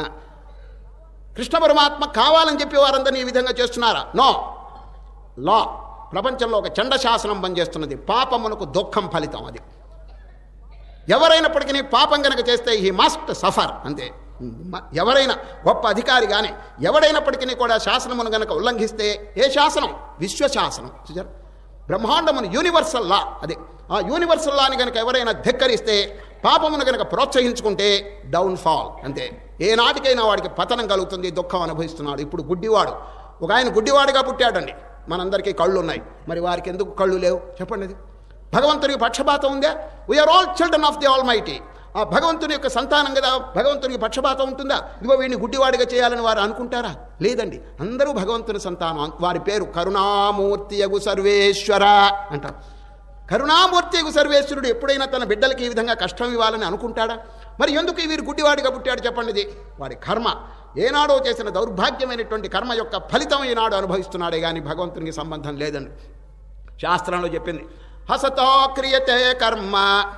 [SPEAKER 3] కృష్ణ పరమాత్మ కావాలని చెప్పి వారందరినీ ఈ విధంగా చేస్తున్నారా నో లా ప్రపంచంలో ఒక చండ శాసనం పనిచేస్తున్నది పాపమునకు దుఃఖం ఫలితం అది ఎవరైనప్పటికీ పాపం కనుక చేస్తే హీ మస్ట్ సఫర్ అంతే మ- ఎవరైనా గొప్ప అధికారి కానీ ఎవడైనప్పటికీ కూడా శాసనమును గనక ఉల్లంఘిస్తే ఏ శాసనం విశ్వశాసనం చూసారు బ్రహ్మాండమును యూనివర్సల్ లా అది ఆ యూనివర్సల్ లాని కనుక ఎవరైనా ధిక్కరిస్తే పాపమును గనక ప్రోత్సహించుకుంటే డౌన్ ఫాల్ అంతే ఏ నాటికైనా వాడికి పతనం కలుగుతుంది దుఃఖం అనుభవిస్తున్నాడు ఇప్పుడు గుడ్డివాడు ఒక ఆయన గుడ్డివాడిగా పుట్టాడండి మనందరికీ కళ్ళు ఉన్నాయి మరి వారికి ఎందుకు కళ్ళు లేవు చెప్పండి అది భగవంతునికి పక్షపాతం ఉందా we are all children of the almighty ఆ భగవంతుని యొక్క సంతానం కదా భగవంతునికి పక్షపాతం ఉంటుందా ఇదిగో వీడిని గుడ్డివాడిగా చేయాలని వారు అనుకుంటారా లేదండి అందరూ భగవంతుని సంతానం వారి పేరు కరుణామూర్తి యగు సర్వేశ్వర అంటారు కరుణామూర్తి యగు సర్వేశ్వరుడు ఎప్పుడైనా తన బిడ్డలకి ఈ విధంగా కష్టం ఇవ్వాలని అనుకుంటాడా మరి ఎందుకు ఈ వీరు గుడ్డివాడిగా పుట్టాడు చెప్పండి ఇది వాడి కర్మ ఏనాడో చేసిన దౌర్భాగ్యమైనటువంటి కర్మ యొక్క ఫలితం ఈనాడు అనుభవిస్తున్నాడే కానీ భగవంతునికి సంబంధం లేదండి శాస్త్రంలో చెప్పింది హసతో క్రియతే కర్మ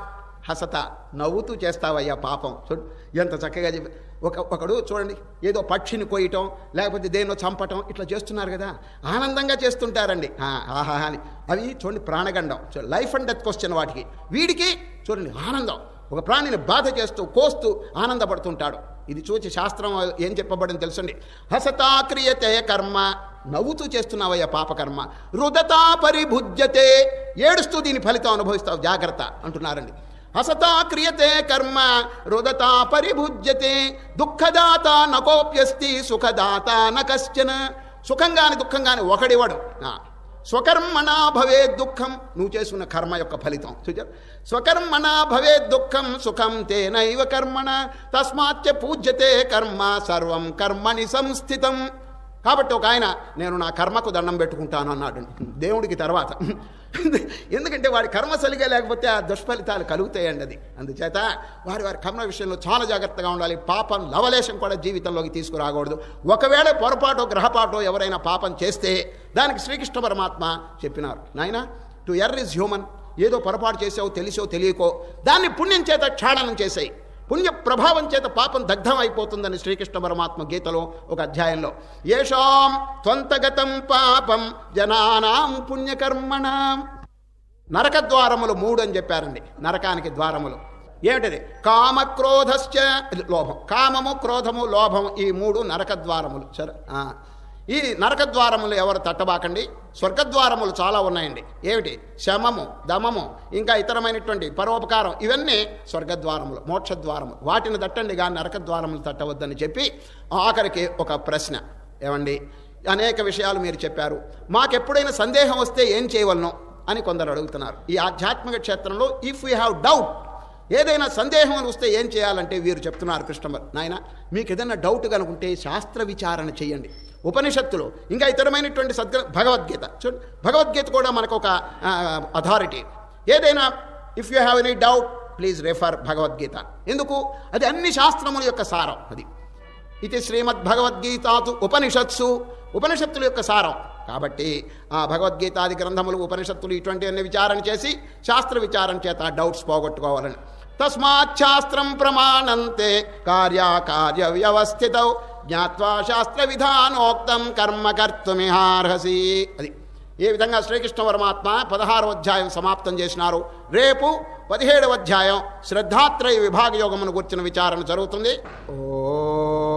[SPEAKER 3] హసత నవ్వుతూ చేస్తావయ్యా పాపం చూడు ఎంత చక్కగా చెప్పి ఒక ఒకడు చూడండి ఏదో పక్షిని కోయటం లేకపోతే దేన్నో చంపటం ఇట్లా చేస్తున్నారు కదా ఆనందంగా చేస్తుంటారండి ఆ, ఆహా అని అవి చూడండి ప్రాణగండం చూడండి లైఫ్ అండ్ డెత్ క్వశ్చన్ వాటికి వీడికి చూడండి ఆనందం ఒక ప్రాణిని బాధ చేస్తూ కోస్తూ ఆనందపడుతుంటాడు ఇది చూచి శాస్త్రం ఏం చెప్పబడింది తెలుసండి హసతా క్రియతే కర్మ నవ్వుతూ చేస్తున్నావయ్యా పాపకర్మ రుదతా పరిభుజ్యతే ఏడుస్తూ దీని ఫలితం అనుభవిస్తావు జాగ్రత్త అంటున్నారండి హసతా క్రియతే కర్మ రుదతా పరిభుజ్యతే దుఃఖదాత నకోప్యస్తి సుఖదాత న కశ్చన సుఖంగాని దుఃఖంగాని ఒకడివడు ఆ. స్వకర్మణ భవే దుఃఖం నువ్వు చేసుకున్న కర్మ యొక్క ఫలితం చూచారు స్వకర్మణ భవే దుఃఖం సుఖం తేనైవ కర్మణ తస్మాచ్చ పూజ్యతే కర్మ సర్వం కర్మని సంస్థితం కాబట్టి ఒక ఆయన నేను నా కర్మకు దండం పెట్టుకుంటాను అన్నాడు దేవుడికి తర్వాత ఎందుకంటే వాడి కర్మ సరిగా లేకపోతే ఆ దుష్ఫలితాలు కలుగుతాయండి అది అందుచేత వారి వారి కర్మ విషయంలో చాలా జాగ్రత్తగా ఉండాలి పాపం లవలేశం కూడా జీవితంలోకి తీసుకురాకూడదు ఒకవేళ పొరపాటు గ్రహపాటు ఎవరైనా పాపం చేస్తే దానికి శ్రీకృష్ణ పరమాత్మ చెప్పినారు నాయన టు ఎర్ ఇస్ హ్యూమన్ ఏదో పొరపాటు చేసావు తెలిసో తెలియకో దాన్ని పుణ్యం చేత క్షాళనం చేసాయి పుణ్య ప్రభావం చేత పాపం దగ్ధం అయిపోతుందని శ్రీకృష్ణ పరమాత్మ గీతలో ఒక అధ్యాయంలో ఏషాం త్వంతగతం పాపం జనానాం పుణ్యకర్మణాం నరక ద్వారములు మూడు అని చెప్పారండి నరకానికి ద్వారములు ఏమిటది కామ క్రోధశ్చ ఇది లోభం కామము క్రోధము లోభము ఈ మూడు నరక ద్వారములు సరే ఆ. ఈ నరక ద్వారములు ఎవరు తట్టబాకండి స్వర్గద్వారములు చాలా ఉన్నాయండి ఏమిటి శమము దమము ఇంకా ఇతరమైనటువంటి పరోపకారం ఇవన్నీ స్వర్గద్వారములు మోక్షద్వారములు వాటిని తట్టండి కానీ నరక ద్వారములు తట్టవద్దని చెప్పి ఆఖరికి ఒక ప్రశ్న ఏమండి అనేక విషయాలు మీరు చెప్పారు మాకెప్పుడైనా సందేహం వస్తే ఏం చేయవలను అని కొందరు అడుగుతున్నారు ఈ ఆధ్యాత్మిక క్షేత్రంలో ఇఫ్ యూ హ్యావ్ డౌట్ ఏదైనా సందేహం అని వస్తే ఏం చేయాలంటే వీరు చెప్తున్నారు కృష్ణమర్ నాయన మీకు ఏదైనా డౌట్ కనుకుంటే శాస్త్ర విచారణ చేయండి ఉపనిషత్తులు ఇంకా ఇతరమైనటువంటి సద్గ భగవద్గీత చూడండి భగవద్గీత కూడా మనకు ఒక అథారిటీ ఏదైనా if you have any doubt please refer Bhagavad Gita ఎందుకు అది అన్ని శాస్త్రముల యొక్క సారం అది ఇది శ్రీమద్ భగవద్గీతాతు ఉపనిషత్సు ఉపనిషత్తుల యొక్క సారం కాబట్టి ఆ భగవద్గీతాది గ్రంథములు ఉపనిషత్తులు ఇటువంటివన్నీ విచారణ చేసి శాస్త్ర విచారణ చేత ఆ డౌట్స్ పోగొట్టుకోవాలని తస్మాత్ శాస్త్రం ప్రమాణంతే కార్యాకార్య వ్యవస్థిత జ్ఞాత్వా శాస్త్ర విధానోక్తం కర్మ కర్తుమిహార్హసి అది ఏ విధంగా శ్రీకృష్ణ పరమాత్మ పదహారవ అధ్యాయం సమాప్తం చేసినారు రేపు పదిహేడవ అధ్యాయం శ్రద్ధాత్రయ విభాగ యోగమును గుర్చిన విచారణ జరుగుతుంది ఓ